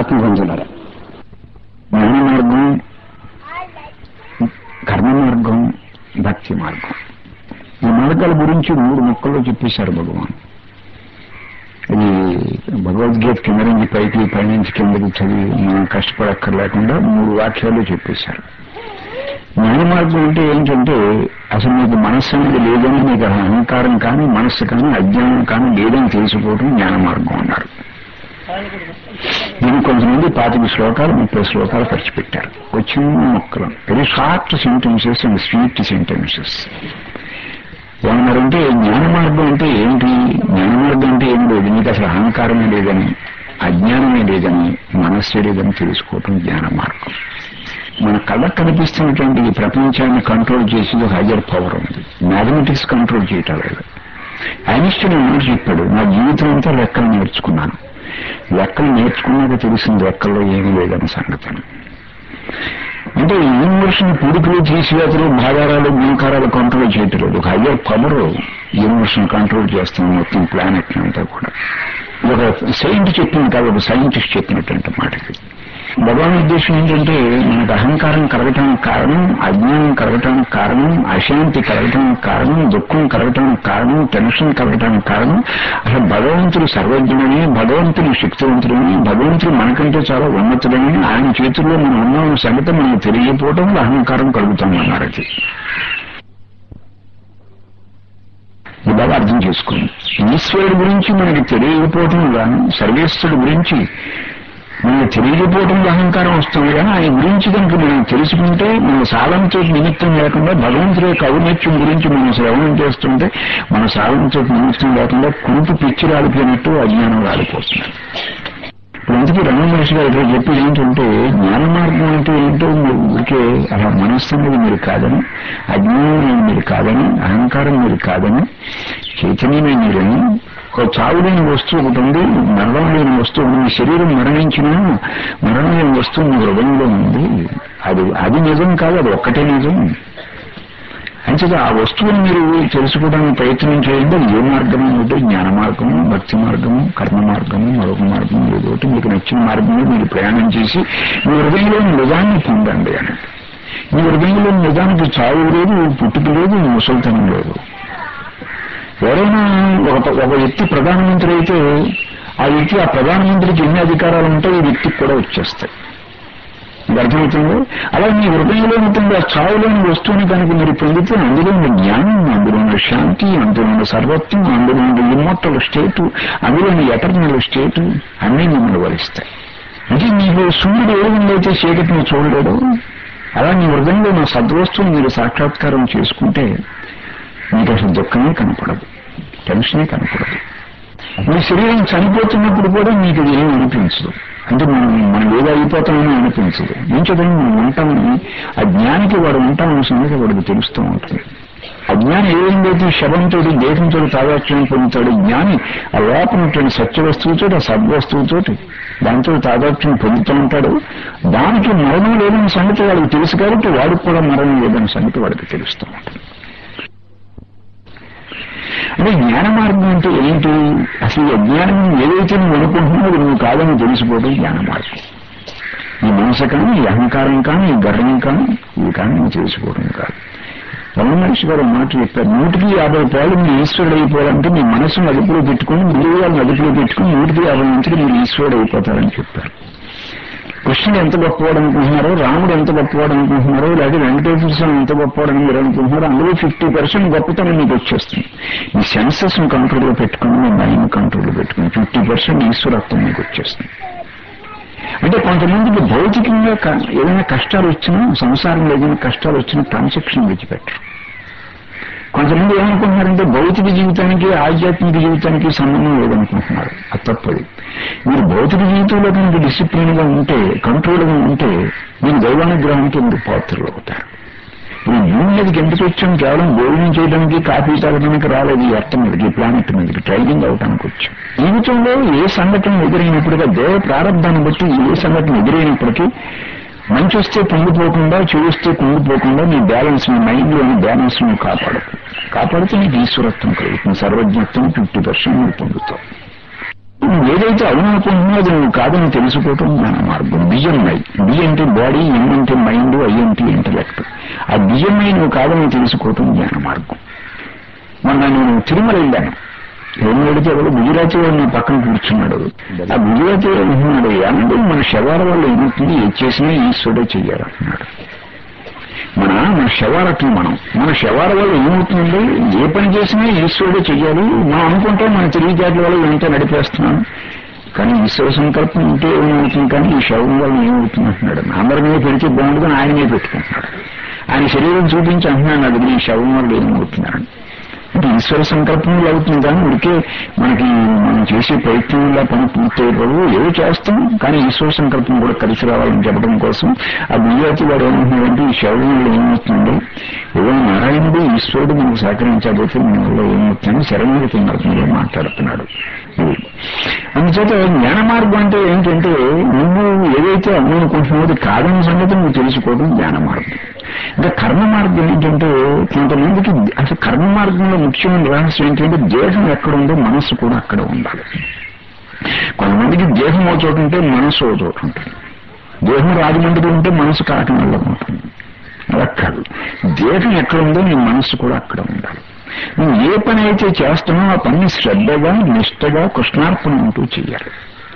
ఆత్మబంధులారా జ్ఞాన మార్గం కర్మ మార్గం భక్తి మార్గం ఈ మార్గాల గురించి మూడు ముక్కల్లో చెప్పేశారు భగవాన్ ఇది భగవద్గీత కింద నుంచి పైకి పైనుంచి కిందకి చదివి మనం కష్టపడక్కర్లేకుండా మూడు వాక్యాలు చెప్పేశారు జ్ఞాన మార్గం అంటే ఏంటంటే అసలు మీకు మనస్సు అనేది లేదని మీకు అహంకారం కానీ మనస్సు కానీ అజ్ఞానం కానీ లేదని తెలిసిపోవడం జ్ఞాన మార్గం అన్నారు దీనికి కొంతమంది పాతిక శ్లోకాలు ముప్పై శ్లోకాలు ఖర్చు పెట్టారు వచ్చిన మొక్కలు very short sentences and sweet sentences ఏమన్నారంటే జ్ఞాన మార్గం అంటే ఏంటి జ్ఞాన మార్గం అంటే ఏం లేదు నీకు అసలు అహంకారమే లేదని అజ్ఞానమే లేదని మనస్సే లేదని తెలుసుకోవటం జ్ఞాన మార్గం మన కళ్ళకు కనిపిస్తున్నటువంటి ఈ ప్రపంచాన్ని కంట్రోల్ చేసి ఒక హయ్యర్ పవర్ ఉంది మ్యాథమెటిక్స్ కంట్రోల్ చేయటం లేదు ఐన్స్టీన్ మాట చెప్పాడు నా జీవితం అంతా లెక్కలు నేర్చుకున్నాను లెక్కలు నేర్చుకున్నాక తెలిసింది లెక్కల్లో ఏమీ లేదని సంగతి అంటే యూనివర్స్ని పూడికలు తీసివేతలు భాగారాలు గుణకారాలు కంట్రోల్ చేయటం లేదు ఒక హయ్యర్ పవర్ యూనివర్స్ని కంట్రోల్ చేస్తుంది మొత్తం ప్లానెట్ అంతా కూడా ఇది ఒక సైంట్ చెప్పింది కాదు ఒక సైంటిస్ట్ చెప్పినటువంటి మాట ఇది భగవాన్ ఉద్దేశం ఏంటంటే మనకు అహంకారం కలగటానికి కారణం అజ్ఞానం కలగటానికి కారణం అశాంతి కలగటానికి కారణం దుఃఖం కలగటానికి కారణం టెన్షన్ కలగటానికి కారణం అసలు భగవంతుడు సర్వజ్ఞుడని భగవంతుడు శక్తివంతుడని భగవంతుడు మనకంటే చాలా ఉన్నతుడని ఆయన చేతుల్లో మనం ఉన్న సంగతి మనకు తెలియకపోవడం వల్ల అహంకారం కలుగుతామన్నారు అది ఇది బాగా అర్థం చేసుకోండి ఈశ్వరుడి గురించి మనకి తెలియకపోవటం గాను సర్వేశ్వరుడి గురించి మనకు తెలియకపోవటం అహంకారం వస్తుంది కానీ ఆయన గురించి కనుక మనం తెలుసుకుంటే మన సాధనతో నిమిత్తం లేకుండా భగవంతుడి యొక్క ఔన్నత్యం గురించి మనం శ్రవణం చేస్తుంటే మన సాధనతో నిమిత్తం లేకుండా కుంటు పిచ్చి రాలిపోయినట్టు అజ్ఞానం రాలిపోతుంది ఇప్పుడు అందుకే రమణ మహర్షి గారు ఇక్కడ చెప్పేది ఏంటంటే జ్ఞాన మార్గం అంటే ఏంటో మీరు ఊరికే అలా మనస్సు అనేది మీరు కాదని అజ్ఞానం అనేది మీరు కాదని అహంకారం మీరు కాదని చైతన్యమే మీరని ఒక చావు లేని వస్తువు ఒకటి ఉంది మరణం లేని వస్తువు ఉంది మీ శరీరం మరణించినా మరణం లేని వస్తువు మీ హృదయంలో ఉంది అది అది నిజం కాదు అది ఒక్కటే నిజం అంచేత ఆ వస్తువుని మీరు తెలుసుకోవడానికి ప్రయత్నం చేయండి అది ఏ మార్గం ఏమిటో జ్ఞాన మార్గము భక్తి మార్గము కర్మ మార్గము మరొక మార్గం ఏదో ఒకటి మీకు నచ్చిన మార్గంలో మీరు ప్రయాణం చేసి మీ హృదయంలోని నిజాన్ని పొందండి అని మీ హృదయంలోని నిజానికి చావు లేదు పుట్టుక లేదు ముసలితనం లేదు ఎవరైనా ఒక ఒక వ్యక్తి ప్రధానమంత్రి అయితే ఆ వ్యక్తి ఆ ప్రధానమంత్రికి ఎన్ని అధికారాలు ఉంటాయో ఈ వ్యక్తికి కూడా వచ్చేస్తాయి ఇది అర్థమవుతుంది అలా మీ హృదయంలో ఉంటుంది ఆ చావులోని వస్తువుని కనుక మీరు పొందితే అందులో ఉన్న జ్ఞానం అందులో ఉన్న శాంతి అందులో ఉన్న సర్వత్వం అందులో ఉన్న ఇమ్మోటల్ స్టేటు అందులో ఉన్న ఎటర్నల్ స్టేటు అన్నీ మిమ్మల్ని వరిస్తాయి అంటే మీకు సూర్యుడు ఏ విధంగా అయితే చీకటిని చూడలేడు అలా మీ హృదయంలో ఉన్న సద్వస్తువుని మీరు సాక్షాత్కారం చేసుకుంటే మీకు అసలు దుఃఖమే కనపడదు టెన్షనే కనపడదు మీ శరీరం చనిపోతున్నప్పుడు కూడా మీకు ఇది ఏం అనిపించదు అంటే మనం మనం ఏదో అయిపోతామని అనిపించదు ఏం చదవండి మనం ఉంటామని ఆ జ్ఞానికి వాడు ఉంటామని సంగతి వాడికి తెలుస్తూ ఉంటుంది అజ్ఞాని ఏ విధంగా శవంతో దేహంతో తాదాత్మ్యం పొందుతాడు జ్ఞాని ఆ లోపల సత్య వస్తువుతో ఆ సద్వస్తువుతో దాంతో తాదాత్మ్యం పొందుతూ ఉంటాడు దానికి మరణం లేదని సంగతి వాడికి తెలుసు కాబట్టి వాడికి కూడా మరణం లేదని సంగతి వాడికి తెలుస్తూ ఉంటుంది అంటే జ్ఞాన మార్గం అంటే ఏంటి అసలు ఈ అజ్ఞానం ఏదైతే నువ్వు అనుకుంటున్నావు అది నువ్వు కాదని తెలిసిపోవడం జ్ఞాన మార్గం ఈ మనసు కానీ ఈ అహంకారం కానీ ఈ గర్వం కానీ ఇవి కానీ నువ్వు తెలుసుకోవడం కాదు రమణ మహర్షి గారు మాట చెప్పారు నూటికి యాభై పాలు మీరు ఈశ్వరుడు అయిపోవాలంటే మీ మనసును అదుపులో పెట్టుకుని మిలియాలను అదుపులో పెట్టుకుని నూటికి యాభై మందికి మీరు ఈశ్వరుడు అయిపోతారని చెప్పారు కృష్ణుడు ఎంత గొప్పవాడు అనుకుంటున్నారో రాముడు ఎంత గొప్పవాడు అనుకుంటున్నారో లేదా వెంకటేశ్వర స్వామి ఎంత గొప్పవాడని మీరు అనుకుంటున్నారో అందులో ఫిఫ్టీ పర్సెంట్ గొప్పతనం మీకు వచ్చేస్తుంది మీ సెన్సెస్ కంట్రోల్లో పెట్టుకుని మీ మైండ్ కంట్రోల్లో పెట్టుకుని ఫిఫ్టీ పర్సెంట్ ఈశ్వరత్వం మీకు వచ్చేస్తుంది అంటే కొంతమందికి భౌతికంగా క- ఏదైనా కష్టాలు వచ్చినా సంసారంలో ఏదైనా కష్టాలు వచ్చినా ట్రాన్సాక్షన్ విడిచిపెట్టరు కొంతమంది ఏమనుకుంటున్నారంటే భౌతిక జీవితానికి ఆధ్యాత్మిక జీవితానికి సంబంధం లేదనుకుంటున్నారు అది తప్పది మీరు భౌతిక జీవితంలో కనుక డిసిప్లిన్ గా ఉంటే కంట్రోల్ గా ఉంటే మీరు దైవానుగ్రహానికి మీరు పాత్రలు అవుతారు ఇప్పుడు భూమి మీదకి ఎందుకు వచ్చాం కేవలం భోజనం చేయడానికి కాఫీ తాగడానికి రాలేదు ఈ అర్థం మీదకి ఈ ప్లానెట్ మీదకి ట్రైనింగ్ అవడానికి వచ్చాం జీవితంలో ఏ సంఘటన ఎదురైనప్పటికీ దేవ ప్రారంభాన్ని బట్టి ఏ సంఘటన ఎదురైనప్పటికీ మంచి వస్తే పొంగిపోకుండా చెడు వస్తే కుంగిపోకుండా నీ బ్యాలెన్స్ నీ మైండ్ లోని బ్యాలెన్స్ ను కాపాడకు కాపాడితే నీకు ఈశ్వరత్వం కలుగుతుంది సర్వజ్ఞత్వం ఫిఫ్టీ పర్సెంట్ నువ్వు పొందుతావు నువ్వు ఏదైతే అవుననుకుంటున్నావు అది నువ్వు కాదని తెలుసుకోవటం జ్ఞాన మార్గం బిజన్మై బి అంటే బాడీ ఎం అంటే మైండ్ ఐ అంటే ఇంటలెక్ట్ ఆ బిజన్మై నువ్వు కాదని తెలుసుకోవటం జ్ఞాన మార్గం మొన్న నేను తిరుమల వెళ్ళాను ఏం వెళితే ఎవరు గుజరాతీ వాడు నా పక్కన కూర్చున్నాడు ఆ గుజరాతీ వాడు అంటున్నాడు అంటే మన శవాల వల్ల ఏమవుతుంది ఏది చేసినా ఈశ్వరుడే చెయ్యాలంటున్నాడు మన మన శవాలకి మనం మన శవాల వల్ల ఏమవుతుంది ఏ పని చేసినా ఈశ్వరుడే చెయ్యాలి మనం అనుకుంటే మన తెలివితేటల వల్ల ఇదంతా నడిపేస్తున్నాం కానీ ఈశ్వర సంకల్పం ఉంటే ఏమవుతుంది కానీ ఈ శవం వల్ల ఏమవుతుంది అంటున్నాడు అందరి మీద పెడితే బాగుంటుందని ఆయన మీద పెట్టుకుంటున్నాడు ఆయన శరీరం చూపించి అంటున్నాడు అది ఈ శవం వల్ల ఏమవుతున్నారని అంటే ఈశ్వర సంకల్పం అవుతుంది కానీ ఉడికే మనకి మనం చేసే ప్రయత్నం వల్ల పని పూర్తయిపోదు ఏదో చేస్తాం కానీ ఈశ్వర సంకల్పం కూడా కలిసి రావాలని చెప్పడం కోసం ఆ గుజరాతీ వాడు ఏమంటున్నాడంటే ఈ శరీరంలో ఏమవుతుంది ఏదో నారాయణుడు ఈశ్వరుడు మనకు సహకరించకపోతే మన వల్ల ఏమవుతుందని శరణాగతి మార్గంలో మాట్లాడుతున్నాడు ఇది. అందుచేత జ్ఞాన మార్గం అంటే ఏంటంటే నువ్వు ఏదైతే అవుననుకుంటున్నావో అది కాదని సంగతి నువ్వు తెలుసుకోవడం జ్ఞాన మార్గం ఇంకా కర్మ మార్గం ఏంటంటే కొంతమందికి అసలు కర్మ మార్గంలో ముఖ్యమైన రహస్యం ఏంటంటే దేహం ఎక్కడ ఉందో మనస్సు కూడా అక్కడ ఉండాలి కొంతమందికి దేహం ఓ చోట ఉంటే మనస్సు ఓ చోట ఉంటుంది దేహం రాజమండ్రి ఉంటే మనసు కాకినాడలో ఉంటుంది అలా కాదు దేహం ఎక్కడ ఉందో నీ మనస్సు కూడా అక్కడ ఉండాలి నువ్వు ఏ పని అయితే చేస్తున్నావో ఆ పని శ్రద్ధగా నిష్టగా కృష్ణార్పణ ఉంటూ చేయాలి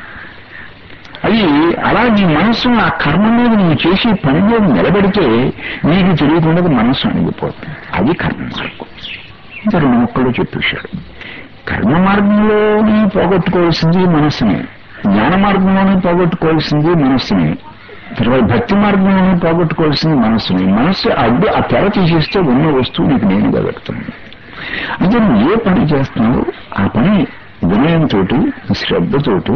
అది అలా నీ మనస్సు ఆ కర్మ మీద నువ్వు చేసే పని మీద నిలబెడితే నీకు తెలియకుండా మనస్సు అణిగిపోతుంది అది కర్మ మార్గం ఇంకా రెండు ముక్కలు చెప్పేశాడు కర్మ మార్గంలోనే పోగొట్టుకోవాల్సింది మనస్సుని జ్ఞాన మార్గంలోనే పోగొట్టుకోవాల్సింది మనస్సుని తర్వాత భక్తి మార్గంలోనే పోగొట్టుకోవాల్సింది మనస్సుని మనస్సు అడ్డు ఆ తెర తీసేస్తే ఉన్న వస్తువు నీకు నేనుగా పెడుతుంది అంటే నువ్వు ఏ పని చేస్తున్నావో ఆ పని వినయంతో శ్రద్ధతోటి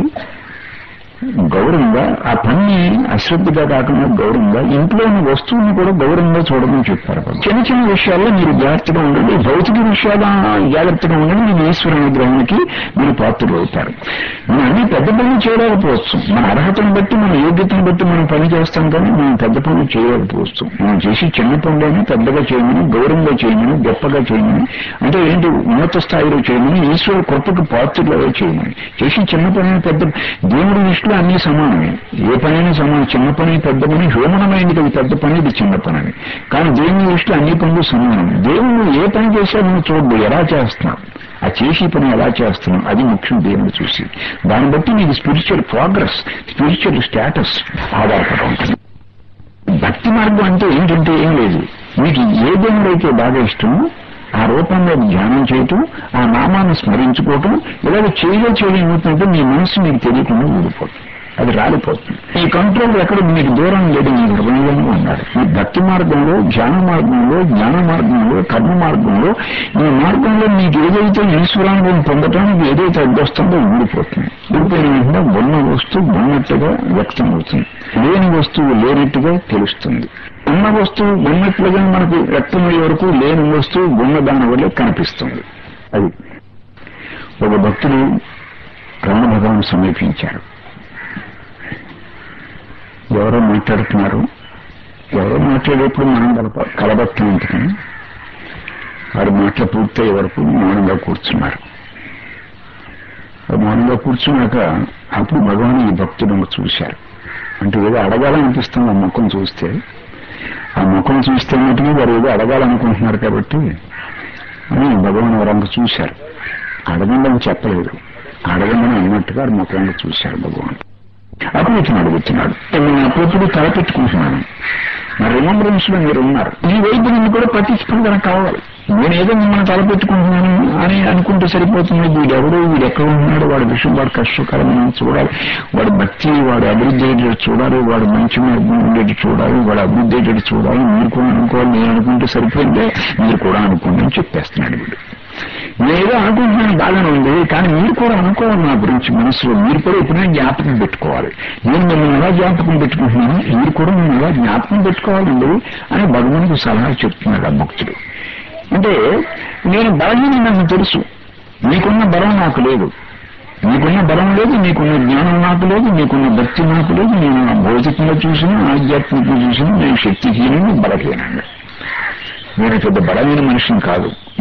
గౌరవంగా ఆ పని అశ్రద్ధగా కాకుండా గౌరవంగా ఇంట్లో ఉన్న వస్తువుని కూడా గౌరవంగా చూడమని చెప్పారు చిన్న చిన్న విషయాల్లో మీరు జాగ్రత్తగా ఉండండి భౌతిక విషయాలు జాగ్రత్తగా ఉండండి మీ ఈశ్వర అనుగ్రహానికి మీరు పాత్రలు అవుతారు మనం అన్ని పెద్ద పనులు చేయలేకపోవచ్చు మన అర్హతను బట్టి మన యోగ్యతను బట్టి మనం పని చేస్తాం కానీ మనం పెద్ద పనులు చేయలేకపోవచ్చు మనం చేసి చిన్న పనులైనా పెద్దగా చేయమని గౌరవంగా చేయమని గొప్పగా చేయమని అంటే ఏంటి ఉన్నత స్థాయిలో చేయమని ఈశ్వర కృపకు పాత్రలో చేయమని చేసి చిన్న పని పెద్ద దేవుడి దృష్టిలో అన్ని సమానమే ఏ పనైనా సమానం చిన్న పని పెద్ద పని హ్యూమనమైనది అది పెద్ద పని ఇది చిన్న పని అని కానీ దేవుని దృష్టిలో అన్ని పనులు సమానం దేవుడు ఏ పని చేశాడో నువ్వు చూడు ఎలా చేస్తున్నావు ఆ చేసి పని ఎలా చేస్తున్నాం అది ముఖ్యం దేవుడు చూసి దాన్ని బట్టి నీకు స్పిరిచువల్ ప్రోగ్రెస్ స్పిరిచువల్ స్టేటస్ ఆధారపడి ఉంటుంది భక్తి మార్గం అంటే ఏంటంటే ఏం లేదు మీకు ఏ దేవుడైతే బాగా ఇష్టమో ఆ రూపంలో ధ్యానం చేయటం ఆ నామాన్ని స్మరించుకోవటం ఇలాగ చేయగా చేయడం ఏమవుతుందంటే మీ మనసు మీకు తెలియకుండా ఊడిపోతుంది అది రాలిపోతుంది ఈ కంట్రోల్ ఎక్కడ మీకు దూరం లేదు మీ హృదయంలో ఉన్నారు ఈ భక్తి మార్గంలో ధ్యాన మార్గంలో జ్ఞాన మార్గంలో కర్మ మార్గంలో ఈ మార్గంలో మీకు ఏదైతే ఈశ్వరానుభవం పొందటానికి ఏదైతే అడ్డొస్తుందో ఊడిపోతుంది ఊడిపోయిన వెంటనే ఉన్న వస్తువు ఉన్నట్టుగా వ్యక్తం అవుతుంది లేని వస్తువు లేనట్టుగా తెలుస్తుంది ఉన్న వస్తువు ఉన్నట్లుగా మనకు వ్యక్తమయ్యే వరకు లేని వస్తువు ఉన్న దాని వల్లే కనిపిస్తుంది అది ఒక భక్తుడు రమణ భగవాన్ సమీపించారు ఎవరో మాట్లాడుతున్నారు ఎవరో మాట్లాడేప్పుడు మనం కలప కలబట్టం ఎందుకని వారి మాటలు పూర్తయ్యే వరకు మౌనంగా కూర్చున్నారు మౌనంగా కూర్చున్నాక అప్పుడు భగవాన్ ఈ భక్తులను చూశారు అంటే ఏదో అడగాలనిపిస్తుంది ఆ ముఖం చూస్తే ఆ ముఖం చూస్తే మటుకు వారు ఏదో అడగాలనుకుంటున్నారు కాబట్టి అని భగవాన్ వరంగా చూశారు అడగండి అని చెప్పలేదు అడగమని అన్నట్టుగా ఆ ముఖంగా చూశారు భగవాన్ అప్పుడు ఇతను అడుగుతున్నాడు నేను అప్పుడప్పుడు తలపెట్టుకుంటున్నాను నా రిమంబరెన్స్ లో మీరు ఉన్నారు ఈ వైపు నుండి కూడా ప్రతిస్పందన కావాలి నేను ఏదో మిమ్మల్ని తలపెట్టుకుంటున్నాను అని అనుకుంటే సరిపోతుంది వీడెవడు వీడు ఎక్కడ ఉన్నాడు వాడి విషయం వాడు కష్టకాలం మనం చూడాలి వాడి భక్తి వాడు అభివృద్ధి అయ్యేటట్టు చూడాలి వాడు మంచి మార్గం ఉండేది చూడాలి వాడు అభివృద్ధి అయ్యేటట్టు చూడాలి మీరు కూడా అనుకోవాలి నేను అనుకుంటే సరిపోయిందే మీరు కూడా అనుకోండి అని చెప్పేస్తున్నాడు వీడు నేనేదో అనుకుంటున్నాను బాగానే ఉంది కానీ మీరు కూడా అనుకోవాలి నా గురించి మనసులో మీరు కూడా ఎప్పుడైనా జ్ఞాపకం పెట్టుకోవాలి నేను మిమ్మల్ని ఎలా జ్ఞాపకం పెట్టుకుంటున్నాను మీరు కూడా మిమ్మల్ని ఎలా జ్ఞాపకం పెట్టుకోవాలండి అని భగవంతుడు సలహా చెప్తున్నాడు ఆ భక్తుడు అంటే నేను బలహీన నాకు తెలుసు నీకున్న బలం నాకు లేదు నీకున్న బలం లేదు నీకున్న జ్ఞానం నాకు లేదు నీకున్న భక్తి నాకు లేదు నేను నా భౌతికంగా చూసినా ఆధ్యాత్మికంగా చూసినా నేను శక్తిహీనుని బలహీనంగా నేను పెద్ద బలమైన మనిషిని కాదు అంటే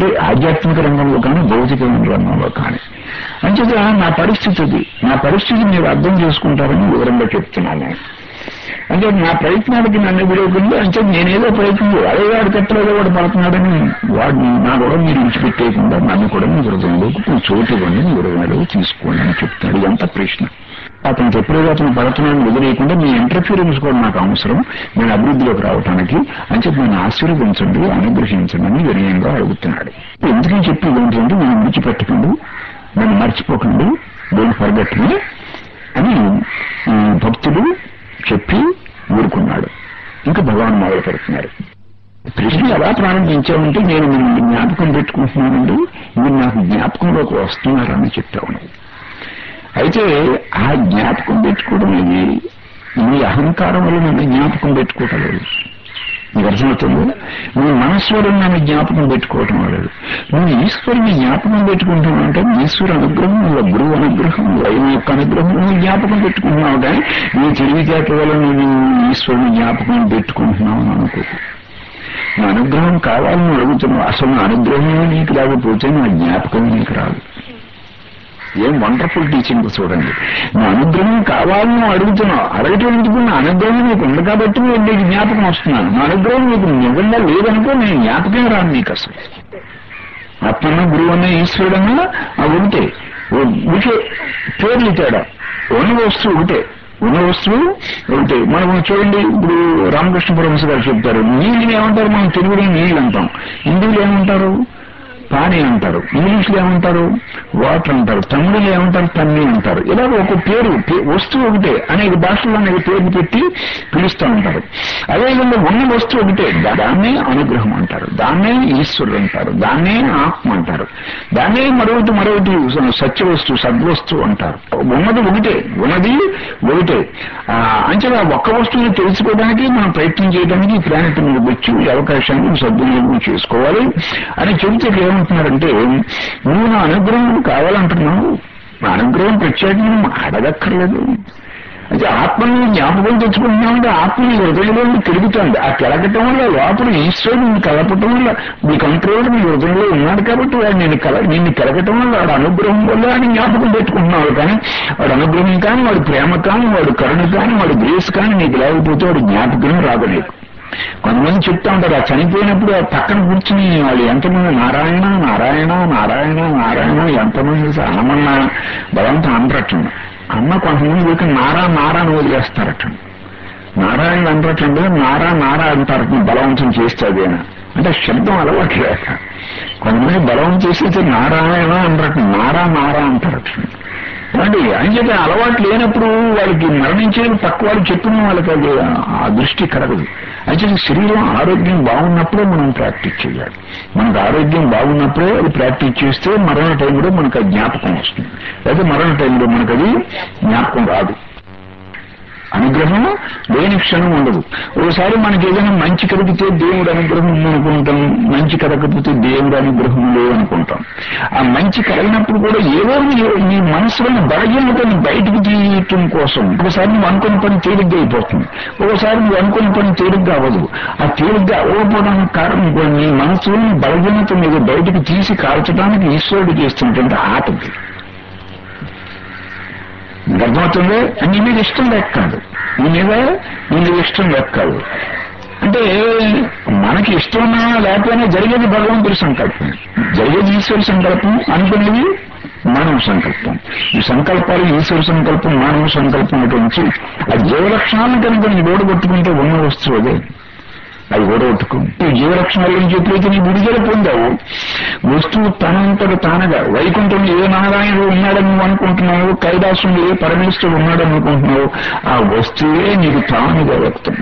అంటే ఆధ్యాత్మిక రంగంలో కానీ భౌతిక రంగంలో కానీ అంచేత నా పరిస్థితి అది నా పరిస్థితి మీరు అర్థం చేసుకుంటారని వివరంగా చెప్తున్నాను అంటే నా ప్రయత్నాలకి నన్ను విరోధంగా అంటే నేనేదో ప్రయత్నం అదే వాడు కట్టలేదో వాడు పడుతున్నాడని వాడిని నా కూడా మీరు విడిచిపెట్టేయకుండా నన్ను కూడా మీ హృదయంలోకి చోటు ఇవ్వండి మీ హృదయంలోకి తీసుకోండి అని చెప్తాడు ఇదంతా ప్రశ్న అతను చెప్పలేదు అతను పడుతున్నాడని వదిలేయకుండా మీ ఇంటర్ఫీరెన్స్ కూడా నాకు అవసరం నేను అభివృద్ధిలోకి రావటానికి అని చెప్పి నన్ను ఆశీర్వదించండి అనుగ్రహించండి అని వినయంగా అడుగుతున్నాడు ఎందుకని చెప్పి ఏంటంటే నేను విడిచిపెట్టకండి నన్ను మర్చిపోకండి డోంట్ ఫర్గెట్ మీ అని ఈ భక్తుడు చెప్పి ఊరుకున్నాడు ఇంకా భగవాన్ మొదలు పెడుతున్నారు ప్రశ్న ఎలా ప్రారంభించామంటే నేను మిమ్మల్ని జ్ఞాపకం పెట్టుకుంటున్నానండి మీరు నాకు జ్ఞాపకంలోకి వస్తున్నారని చెప్పావు అయితే ఆ జ్ఞాపకం పెట్టుకోవడం అనేది నీ అహంకారం వల్ల నన్ను జ్ఞాపకం పెట్టుకోవటం లేదు నీకు అర్థమవుతుంది నువ్వు మనస్వరం నన్ను జ్ఞాపకం పెట్టుకోవటం లేదు నువ్వు ఈశ్వరుని జ్ఞాపకం పెట్టుకుంటున్నావు అంటే ఈశ్వరు అనుగ్రహం నువ్వు గురువు అనుగ్రహం వైన యొక్క అనుగ్రహం నువ్వు జ్ఞాపకం పెట్టుకుంటున్నావు కానీ నీ తెలివితేట వల్ల నువ్వు ఈశ్వరుని జ్ఞాపకం పెట్టుకుంటున్నావు అని అనుకో నా అనుగ్రహం కావాలని అడుగుతున్నావు అసలు నా అనుగ్రహమే నీకు లేకపోతే నా జ్ఞాపకం నీకు రాదు ఏం వండర్ఫుల్ టీచింగ్ చూడండి నా అనుగ్రహం కావాలని అడుగుతున్నావు అడగటం నా అనుగ్రహం నీకు ఉంది కాబట్టి నేను నీకు జ్ఞాపకం వస్తున్నాను నా అనుగ్రహం నీకు నిజంగా లేదనుకో నేను జ్ఞాపకం రాను నీకు అసలు ఆత్మన్న గురువు అన్న ఈశ్వరుడన్నా ఆ ఒకటే ఒకటే పేర్లు తేడా ఉన్న వస్తువు ఒకటే ఉన్న వస్తువు ఒకటే మనం చూడండి ఇప్పుడు రామకృష్ణ పరమశ గారు చెప్తారు నీళ్ళు ఏమంటారు మనం తెలుగులో నీళ్ళు అంటాం హిందువులు ఏమంటారు పానీ అంటారు ఇంగ్లీష్లో ఏమంటారు వాటర్ అంటారు తమిళలో ఏమంటారు తన్ని అంటారు ఇలా ఒక పేరు వస్తువు ఒకటే అనేక భాషల్లో అనేక పేర్లు పెట్టి పిలుస్తూ ఉంటారు అదేవిధంగా ఉన్న వస్తువు ఒకటే దాన్నే అనుగ్రహం అంటారు దాన్నే ఈశ్వరుడు అంటారు దాన్నే ఆత్మ అంటారు దాన్నే మరొకటి మరొకటి సత్య వస్తువు సద్వస్తువు అంటారు ఉన్నది ఒకటే ఉన్నది ఒకటే అంచేలా ఒక్క వస్తువుని తెలుసుకోవడానికి మనం ప్రయత్నం చేయడానికి ఈ ప్లానెట్ మీద వచ్చి ఈ అవకాశాన్ని సద్వినియోగం చేసుకోవాలి అని చెబితే ఏమంటున్నారంటే నువ్వు నా అనుగ్రహం కావాలంటున్నావు నా అనుగ్రహం ప్రత్యేకంగా అడగక్కర్లేదు అయితే ఆత్మని జ్ఞాపకం తెచ్చుకుంటున్నామంటే ఆత్మ నీ హృదయంలో తిరుగుతుంది ఆ కెలగటం వల్ల లోపల ఈశ్వరుడు కలపటం వల్ల నీ కంట్రోల్ నీ హృదయంలో ఉన్నాడు కాబట్టి వాడు నేను కల నిన్ను కలగటం వల్ల వాడు అనుగ్రహం వల్ల అని జ్ఞాపకం పెట్టుకుంటున్నాడు కానీ వాడు అనుగ్రహం కానీ వాడు ప్రేమ కానీ వాడు కరుణ కానీ వాడు గ్రేస్ కానీ నీకు లేకపోతే వాడు జ్ఞాపకం రాదు నీకు కొంతమంది చెప్తా ఉంటారు ఆ చనిపోయినప్పుడు ఆ పక్కన కూర్చుని వాళ్ళు ఎంతమంది నారాయణ నారాయణ నారాయణ నారాయణ ఎంతమంది అన్నమన్న బలంతో అనరటండి అన్న కొంతమంది వీరికి నారా నారా అని వదిలేస్తారట నారాయణ అనరటండి నారా నారా అంటారట బలవంతం చేస్తుంది అని అంటే శబ్దం అలవాటు లేక కొంతమంది బలవంతం చేసేది నారాయణ అనరట నారా నారా అంటారట ఏమండి అంచేత అలవాటు లేనప్పుడు వాళ్ళకి మరణించేది పక్క వాళ్ళు చెప్పిన వాళ్ళకి అది ఆ దృష్టి కలగదు అయితే శరీరం ఆరోగ్యం బాగున్నప్పుడే మనం ప్రాక్టీస్ చేయాలి మనకు ఆరోగ్యం బాగున్నప్పుడే అది ప్రాక్టీస్ చేస్తే మరణ టైంలో మనకు ఆ జ్ఞాపకం వస్తుంది లేదా మరణ టైంలో మనకు అది జ్ఞాపకం రాదు అనుగ్రహం లేని క్షణం ఉండదు ఒకసారి మనకి ఏదైనా మంచి కలిగితే దేవుడు అనుగ్రహం ఉందనుకుంటాం మంచి కలగకపోతే దేవుడు అనుగ్రహం లేదనుకుంటాం ఆ మంచి కలిగినప్పుడు కూడా ఏదో నీ మనసులోని బలహీనతని బయటకు తీయటం కోసం ఒకసారి నువ్వు అనుకున్న పని తేలిగ్గా అయిపోతుంది ఒకసారి నువ్వు అనుకున్న పని తేలిగ్గా అవ్వదు ఆ తేలిగ్గా అవ్వకపోవడానికి కారణం కూడా నీ మనసులోని బలహీనత మీద బయటకు తీసి కాల్చడానికి ఈశ్వరుడు చేస్తున్నటువంటి ఆటది అర్థమవుతుంది నీ మీద ఇష్టం లేక కాదు నీ మీద నీ మీద ఇష్టం లేక కాదు అంటే మనకి ఇష్టం ఉన్నా లేకపోయినా జరిగేది భగవంతుడి సంకల్పం జరిగేది ఈశ్వరి సంకల్పం అనుకునేది మానవ సంకల్పం ఈ సంకల్పాలు ఈశ్వర సంకల్పం మానవ సంకల్పం అటువంటి ఆ జీవలక్షణాలను కనుక నీ ఓడగొట్టుకుంటే ఉన్న వస్తువు అదే అది ఓడగొట్టుకు ఈ జీవలక్షణాల నుంచి ఎప్పుడైతే నీ విడుదల పొందావు వస్తువు తనంతట తానగా వైకుంఠంలో ఏ నారాయణుడు ఉన్నాడని నువ్వు అనుకుంటున్నావు కైలాసంలో ఏ పరమేశ్వరుడు ఉన్నాడని అనుకుంటున్నావు ఆ వస్తువే నీకు తానుగా వ్యక్తం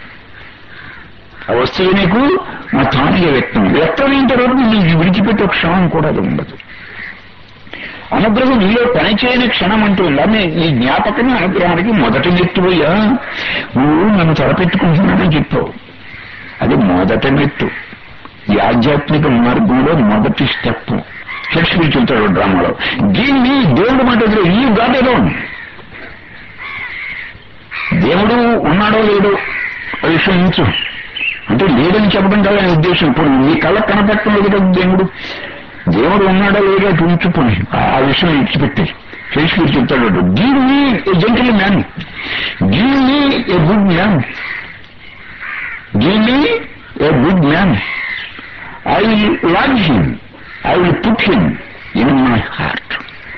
ఆ వస్తువు నీకు ఆ తానుగా వ్యక్తం వ్యక్తమైన తర్వాత నీకు విడిచిపెట్టే క్షణం కూడా అది ఉండదు అనుగ్రహం నీలో పనిచేయని క్షణం అంటూ ఉందని ఈ జ్ఞాపకమే అనుగ్రహానికి మొదటి నెట్టువయ్యా నువ్వు నన్ను తలపెట్టుకుంటున్నానని చెప్పావు అది మొదటి మెట్టు ఈ ఆధ్యాత్మిక మార్గంలో మొదటి స్టెప్ షేక్స్పియర్ చెబుతాడు డ్రామాలో దీన్ని దేవుడు మాట ఈ గాడేలో దేవుడు ఉన్నాడో లేడో విషయం ఉంచు అంటే లేదని చెప్పడం కదా ఆయన ఉద్దేశం ఇప్పుడు నీ కళ్ళ కనపడటం లేదు కదా దేవుడు దేవుడు ఉన్నాడా లేదా ఉంచుకుని ఆ విషయం ఇచ్చిపెట్టి షేక్స్పియర్ చెప్తాడు give me a gentleman give me a good man give me a good man I will lodge him I will put him in my heart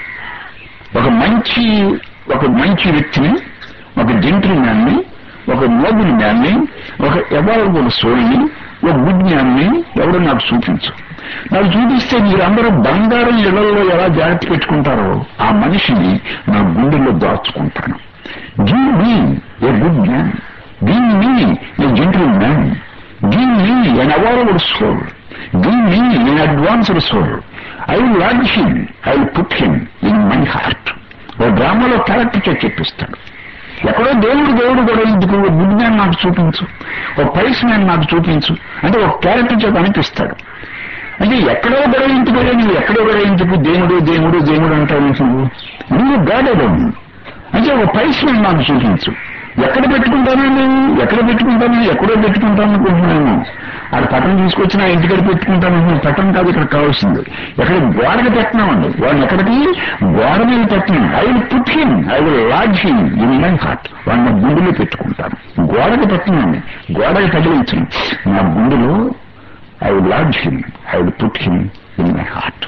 ఒక మంచి ఒక మంచి వ్యక్తిని ఒక జెంటల్ మ్యాన్ని ఒక నోబుల్ మ్యాన్ని ఒక ఎవాల్వల్ సోల్ని ఒక గుడ్ మ్యాన్ని ఎవడో నాకు చూపించు నాకు చూపిస్తే మీరందరూ బంగారం ఇళ్లలో ఎలా జాగ్రత్త పెట్టుకుంటారో ఆ మనిషిని నా గుండెల్లో దాచుకుంటాను give me a good man give me a gentleman give me an evolved soul give me an advanced soul I will lodge him I will put him in my heart ఓ డ్రామాలో character చెప్పిస్తాడు ఎక్కడో దేవుడు దేవుడు కూడా ఇందుకు good man నాకు చూపించు ఒక పైస్ మ్యాన్ నాకు చూపించు అంటే ఒక క్యారెక్టర్ చేత అనిపిస్తాడు అంటే ఎక్కడో గొడవ ఇంటికి నువ్వు ఎక్కడో గొడవ ఇంటికి దేవుడు దేవుడు దేవుడు అంటావు నువ్వు నువ్వు గాడడు అంటే ఒక పైస్ మ్యాన్ నాకు చూపించు ఎక్కడ పెట్టుకుంటాను నేను ఎక్కడ పెట్టుకుంటాను ఎక్కడో పెట్టుకుంటాను అనుకుంటున్నాను ఆడ పట్టణం తీసుకొచ్చి నా ఇంటికాడ పెట్టుకుంటాను పట్టణం కాదు ఇక్కడ కావాల్సింది ఎక్కడ గోడకి పెట్టినామండి వాడిని ఎక్కడికి గోడ మీద పెట్టినాం I will put him I will lodge him in my heart వాడిని నా గుండెలో పెట్టుకుంటాను గోడకి పెట్టినాండి గోడకి తగిలించను నా గుండెలో I will lodge him I will put him in my heart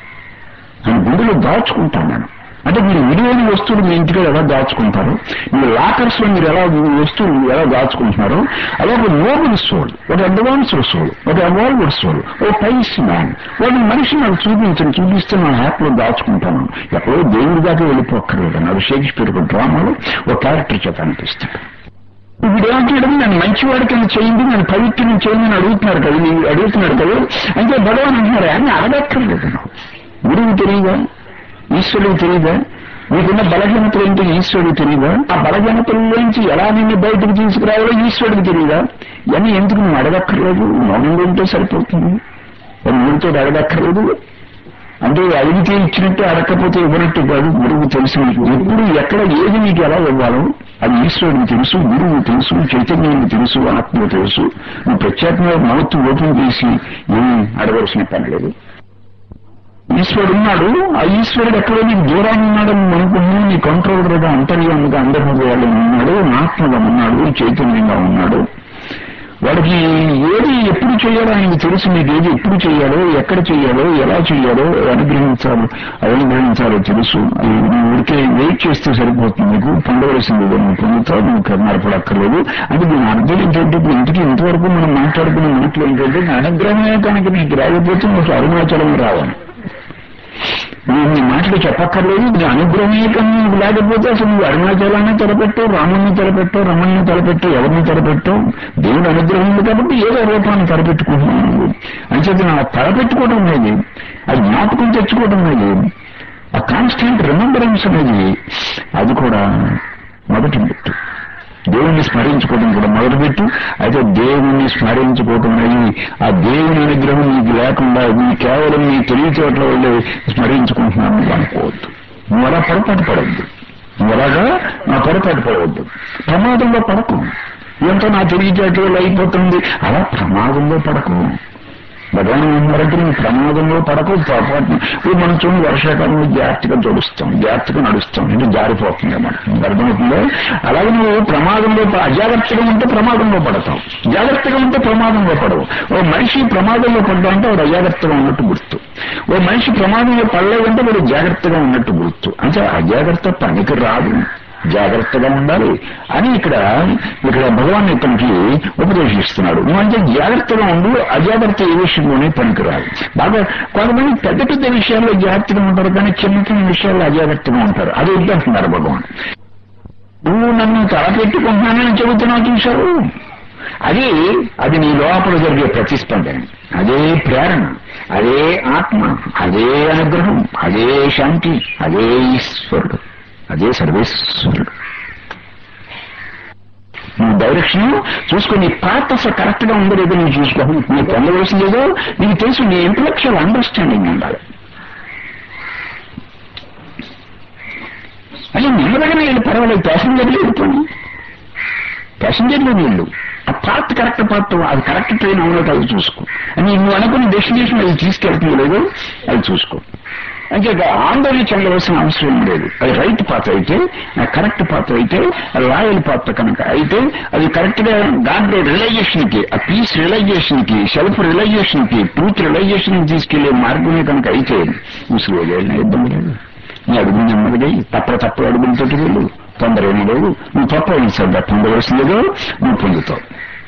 నేను గుండెలో దాచుకుంటాను నేను అంటే మీరు విలువైన వస్తువులు మీ ఇంటికి ఎలా దాచుకుంటారు మీ లాకర్స్ లో మీరు ఎలా వస్తువులు ఎలా దాచుకుంటున్నారో అలా ఒక నోబుల్ సోల్ ఒక అడ్వాన్స్డ్ సోల్ ఒక అవాల్వ్డ్ సోల్ ఒక పైస్ మ్యాన్ వాడిని మనిషి నాకు చూపించండి చూపిస్తే నా హ్యాప్లో దాచుకుంటాను ఎక్కడో దేవుడి దాకా వెళ్ళిపోక్కర్లేదు నాకు షేక్స్పియర్ ఒక డ్రామాలో ఒక క్యారెక్టర్ చేత అనిపిస్తాడు ఇప్పుడు ఏమంటాడు నన్ను మంచివాడి కింద చేయండి నన్ను పవిత్రం చేయండి అని అడుగుతున్నారు కదా మీరు అడుగుతున్నారు కదా అంటే భగవాన్ అంటున్నారు అని అడగక్కర్లేదు నువ్వు గురువు తెలియదా ఈశ్వరుడికి తెలియదా నీకున్న బలహీనతలు ఏంటో ఈశ్వరుడికి తెలియదా ఆ బలహీనతల్లోంచి ఎలా నిన్ను బయటకు తీసుకురావాలో ఈశ్వరుడికి తెలియదా ఇవన్నీ ఎందుకు నువ్వు అడగక్కర్లేదు మౌనంగా ఉంటే సరిపోతుంది మూడితో అడగక్కర్లేదు అంటే అడిగితే ఇచ్చినట్టు అడగకపోతే ఇవ్వనట్టు కాదు గురువు తెలుసు నీకు ఎప్పుడు ఎక్కడ ఏది నీకు ఎలా ఇవ్వాలో అది ఈశ్వరుడికి తెలుసు గురువు తెలుసు చైతన్యానికి తెలుసు ఆత్మ తెలుసు నువ్వు ప్రత్యేకంగా మౌత్ ఓపెన్ చేసి ఏమి అడగవలసిన పని లేదు ఈశ్వరుడు ఉన్నాడు ఆ ఈశ్వరుడు ఎక్కడో నీకు దూరాన్ని ఉన్నాడని నువ్వు అనుకుంటున్నావు నీ కంట్రోలర్గా అంతర్యాముగా అందరి హృదయాల్లో ఉన్నాడు ఆత్మగా ఉన్నాడు చైతన్యంగా ఉన్నాడు వాడికి ఏది ఎప్పుడు చేయాలో ఆయనకు తెలుసు నీకు ఏది ఎప్పుడు చేయాలో ఎక్కడ చేయాలో ఎలా చేయాలో అనుగ్రహించాలో అనుగ్రహించాలో తెలుసు అది నువ్వు ఊరికే వెయిట్ చేస్తే సరిపోతుంది నీకు పొందవలసింది ఏదో నువ్వు పొందుతావు నువ్వు కర్మాలు పడక్కర్లేదు అంటే దీని అర్థం ఏంటంటే ఇప్పుడు ఇంటికి ఇంతవరకు మనం మాట్లాడుకున్న మాటలు ఏంటంటే నా అనుగ్రహమే కనుక నీకు రాకపోతే నువ్వు అరుణాచలం రావాలి నువ్వు నీ మాటలు చెప్పక్కర్లేదు నీ అనుగ్రహమే కానీ నీకు లేకపోతే అసలు నువ్వు అరుణాచలాన్ని తలపెట్టు రాముని తలపెట్టు రమణ్ణి తలపెట్టు ఎవరిని తలపెట్టు దేవుడు అనుగ్రహం ఉంది కాబట్టి ఏదో రూపాన్ని తలపెట్టుకుంటున్నావు నువ్వు అంచేత నా తలపెట్టుకోవడం అనేది ఆ జ్ఞాపకం తెచ్చుకోవడం అనేది ఆ కాన్స్టెంట్ రిమెంబరెన్స్ అనేది అది కూడా మొదటి పెట్టు దేవుణ్ణి స్మరించుకోవడం కూడా మొదలుపెట్టు అయితే దేవుణ్ణి స్మరించుకోవటం అనేది ఆ దేవుని అనుగ్రహం నీకు లేకుండా నీ కేవలం నీ తెలివితేటల వల్లే స్మరించుకుంటున్నాను అనుకోవద్దు నువ్వు అలా పొరపాటు పడవద్దు నువ్వు అలాగా నా పొరపాటు పడవద్దు ప్రమాదంలో పడకు ఎంతో నా తెలివితేటలు అయిపోతుంది అలా ప్రమాదంలో పడకు భగవాన్ వరకు నువ్వు ప్రమాదంలో పడకు పొరపాటు ఇప్పుడు మనం చూడండి వర్షాకాలంలో జాగ్రత్తగా జడుస్తాం జాగ్రత్తగా నడుస్తాం అంటే జారిపోతుంది మనకు అర్థమవుతుందో అలాగే నువ్వు ప్రమాదంలో ప- అజాగ్రత్తగా ఉంటే ప్రమాదంలో పడతావు జాగ్రత్తగా ఉంటే ప్రమాదంలో పడవు ఓ మనిషి ప్రమాదంలో పడ్డా అంటే వాడు అజాగ్రత్తగా ఉన్నట్టు గుర్తు ఓ మనిషి ప్రమాదంలో పడలేదంటే వాడు జాగ్రత్తగా ఉన్నట్టు గుర్తు అంటే అజాగ్రత్త పనికి రాదు జాగ్రత్తగా ఉండాలి అని ఇక్కడ ఇక్కడ భగవాన్ ఇతనికి ఉపదేశిస్తున్నాడు నువ్వు అంటే జాగ్రత్తగా ఉండు అజాగ్రత్త ఏ విషయంలోనే పనికిరాదు బాగా కొంతమంది పెద్ద పెద్ద విషయాల్లో జాగ్రత్తగా ఉంటారు కానీ చిన్న చిన్న విషయాల్లో అజాగ్రత్తగా ఉంటారు అది వద్దంటున్నారు భగవాన్ నువ్వు నన్ను తలపెట్టుకుంటున్నానని చెబుతున్నావు చూశారు అది అది నీ లోపల జరిగే ప్రతిస్పందన అదే ప్రేరణ అదే ఆత్మ అదే అనుగ్రహం అదే శాంతి అదే ఈశ్వరుడు అదే సర్వేశ్వరుడు నువ్వు డైరెక్షన్ చూసుకుని నీ పార్ట్ అసలు కరెక్ట్ గా ఉందో లేదో నువ్వు చూసుకో నీ పొందవలసింది ఏదో నీకు తెలుసు నీ ఇంటలెక్చువల్ అండర్స్టాండింగ్ ఉండాలి అసలు నెమ్మదిగానే వెళ్ళి పర్వాలేదు ప్యాసింజర్లు వెళ్ళిపోయి ప్యాసింజర్లు వీళ్ళు ఆ పాత్ కరెక్ట్ పాత్ అది కరెక్ట్ ట్రైన్ అవునో అది చూసుకో అని నువ్వు అనుకున్న డెస్టినేషన్ అది తీసుకెళ్తుంది లేదో అది చూసుకో అంటే ఆందోళన చెందవలసిన అవసరం ఏం లేదు అది రైట్ పాత్ర అయితే కరెక్ట్ పాత్ర అయితే అది లాయల్ పాత్ర కనుక అయితే అది కరెక్ట్ గా దాంట్లో రిలైజేషన్ కి ఆ పీస్ రిలైజేషన్ కి సెల్ఫ్ రిలైజేషన్ కి ట్రూత్ రిలైజేషన్ కి తీసుకెళ్లే మార్గమే కనుక అయితే ముసుగు వెళ్ళిన ఇబ్బంది లేదు నీ అడుగు నెమ్మదిగా తప్ప తప్ప అడుగులతో వెళ్ళు తొందర ఏమీ లేదు నువ్వు తప్ప సరిగ్గా పొందవలసిందేదో నువ్వు పొందుతావు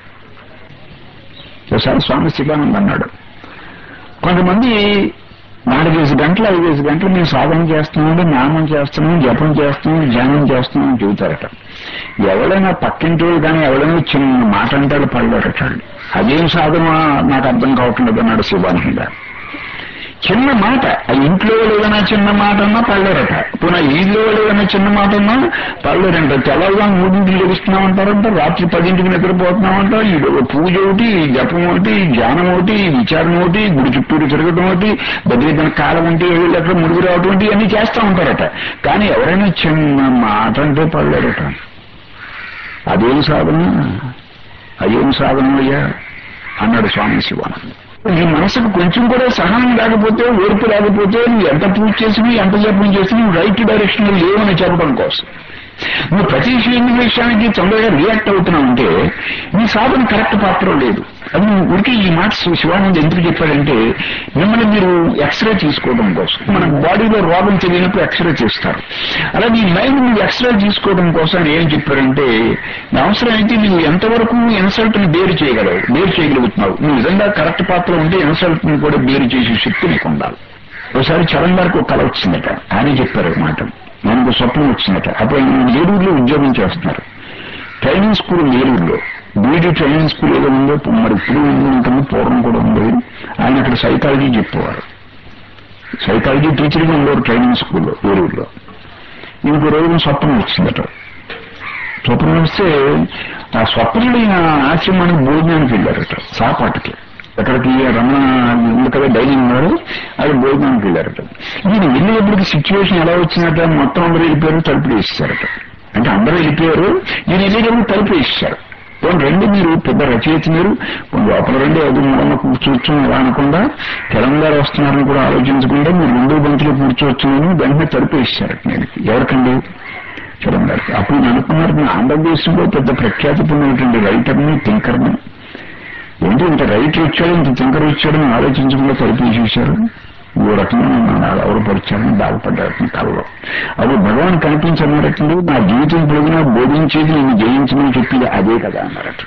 ఒకసారి స్వామి శివానంద్ అన్నాడు కొంతమంది నాలుగేసి గంటలు ఐదేసి గంటలు మేము సాధన చేస్తున్నాం నామం చేస్తున్నాం జపం చేస్తున్నాం ధ్యానం చేస్తున్నాం అని చెబుతారట ఎవడైనా పక్కింటి వాళ్ళు కానీ ఎవడైనా చిన్న మాట అంటాడు పడలేరట అదేం సాధన నాకు అర్థం కావట్లేదు అన్నాడు శివానంద చిన్న మాట ఆ ఇంట్లో ఏదైనా చిన్న మాట అన్నా పడలేరట పోనా ఈలో ఏదైనా చిన్న మాట అన్నా పడలేరంట తెల్లగా మూడింటికి లెగుస్తున్నామంటారంట రాత్రి పదింటికి నిద్రపోతున్నామంట ఈ పూజ ఒకటి జపం ఒకటి ధ్యానం ఒకటి విచారణ ఒకటి గుడి చుట్టూరు తిరగడం ఒకటి దగ్గర కాలం ఉంటే వీళ్ళు ఎక్కడ మురుగు రావటం ఒకటి అన్ని చేస్తూ ఉంటారట కానీ ఎవరైనా చిన్న మాట అంటే పడలేరట అదేం సాధన అదేం సాధన అయ్యా అన్నాడు స్వామి శివానంద నీ మనసుకు కొంచెం కూడా సహనం లేకపోతే ఓర్పు లేకపోతే నువ్వు ఎంత పూజ చేసినా ఎంత జపం చేసినా నువ్వు రైట్ డైరెక్షన్ లో లేవని చెప్పడం కోసం నువ్వు ప్రతి విషయానికి తొందరగా రియాక్ట్ అవుతున్నావు అంటే నీ సాధన కరెక్ట్ పాత్ర లేదు అది ఉడికి ఈ మాట శివానంద్ ఎందుకు చెప్పాడంటే మిమ్మల్ని మీరు ఎక్స్రే తీసుకోవడం కోసం మన బాడీలో రోగం తెలియనప్పుడు ఎక్స్రే చేస్తారు అలా నీ మైండ్ నువ్వు ఎక్స్రే తీసుకోవడం కోసం ఏం చెప్పారంటే అవసరమైతే నువ్వు ఎంతవరకు ఇన్సల్ట్ ని బేరు చేయగలవు బేరు చేయగలుగుతున్నావు నువ్వు నిజంగా కరెక్ట్ పాత్ర ఉంటే ఇన్సల్ట్ ని కూడా బేరు చేసే శక్తి నీకు ఉండాలి ఒకసారి చరణ్ గారికి ఒక కళ వచ్చిందట ఆయన చెప్పారు మాట మనకు స్వప్నం వచ్చిందట అప్పుడు ఆయన ఏలూరులో ఉద్యోగం చేస్తున్నారు ట్రైనింగ్ స్కూల్ ఏలూరులో బీడీ ట్రైనింగ్ స్కూల్ ఏదో ఉందో మరి ఇప్పుడు ఉంటుంది పూర్వం కూడా ఉంది ఆయన అక్కడ సైకాలజీ చెప్పేవారు సైకాలజీ టీచర్గా ఉండేవారు ట్రైనింగ్ స్కూల్లో ఏలూరులో ఇంకో రోజున స్వప్నం వచ్చిందట స్వప్నం వస్తే ఆ స్వప్నంలో ఈయన ఆశ్రమానికి భోజనానికి వెళ్ళారట సాపాటుకి ఎక్కడికి రమణ ఉంది కదా డైనింగ్ ఉన్నారు అది భోజనానికి వెళ్ళారట ఈయన వెళ్ళేటప్పటికి సిచ్యువేషన్ ఎలా వచ్చిందట మొత్తం అందరూ వెళ్ళిపోయారు తలుపులు వేసేసారట అంటే అందరూ వెళ్ళిపోయారు ఈయన వెళ్ళేటప్పుడు తలుపు వేసేసారు పోనీ రెండు మీరు పెద్ద రచయిత మీరు లోపల రెండు అది మూలన కూర్చోవచ్చు అలా అనకుండా తెలంగాణ వస్తున్నారని కూడా ఆలోచించకుండా మీరు రెండో బంతిలో కూర్చోవచ్చు అని వెంటనే తలుపు వేసేసారట నేను ఎవరికండి చరణ్ గారికి అప్పుడు నేను అనుకున్నారు నేను ఆంధ్రప్రదేశ్లో పెద్ద ప్రఖ్యాతి పొందినటువంటి రైటర్ని థింకర్ని ఏంటి ఇంత రైటర్ వచ్చాడు ఇంత థింకర్ వచ్చాడని ఆలోచించకుండా తలుపు చూశారు ఓ రకంగా నన్ను అవరపరిచారని బాధపడ్డారు కలలో అప్పుడు భగవాన్ కనిపించన్నారటండి నా జీవితం పొడిగినా బోధించేది నేను జయించమని చెప్పింది అదే కదా అన్నారట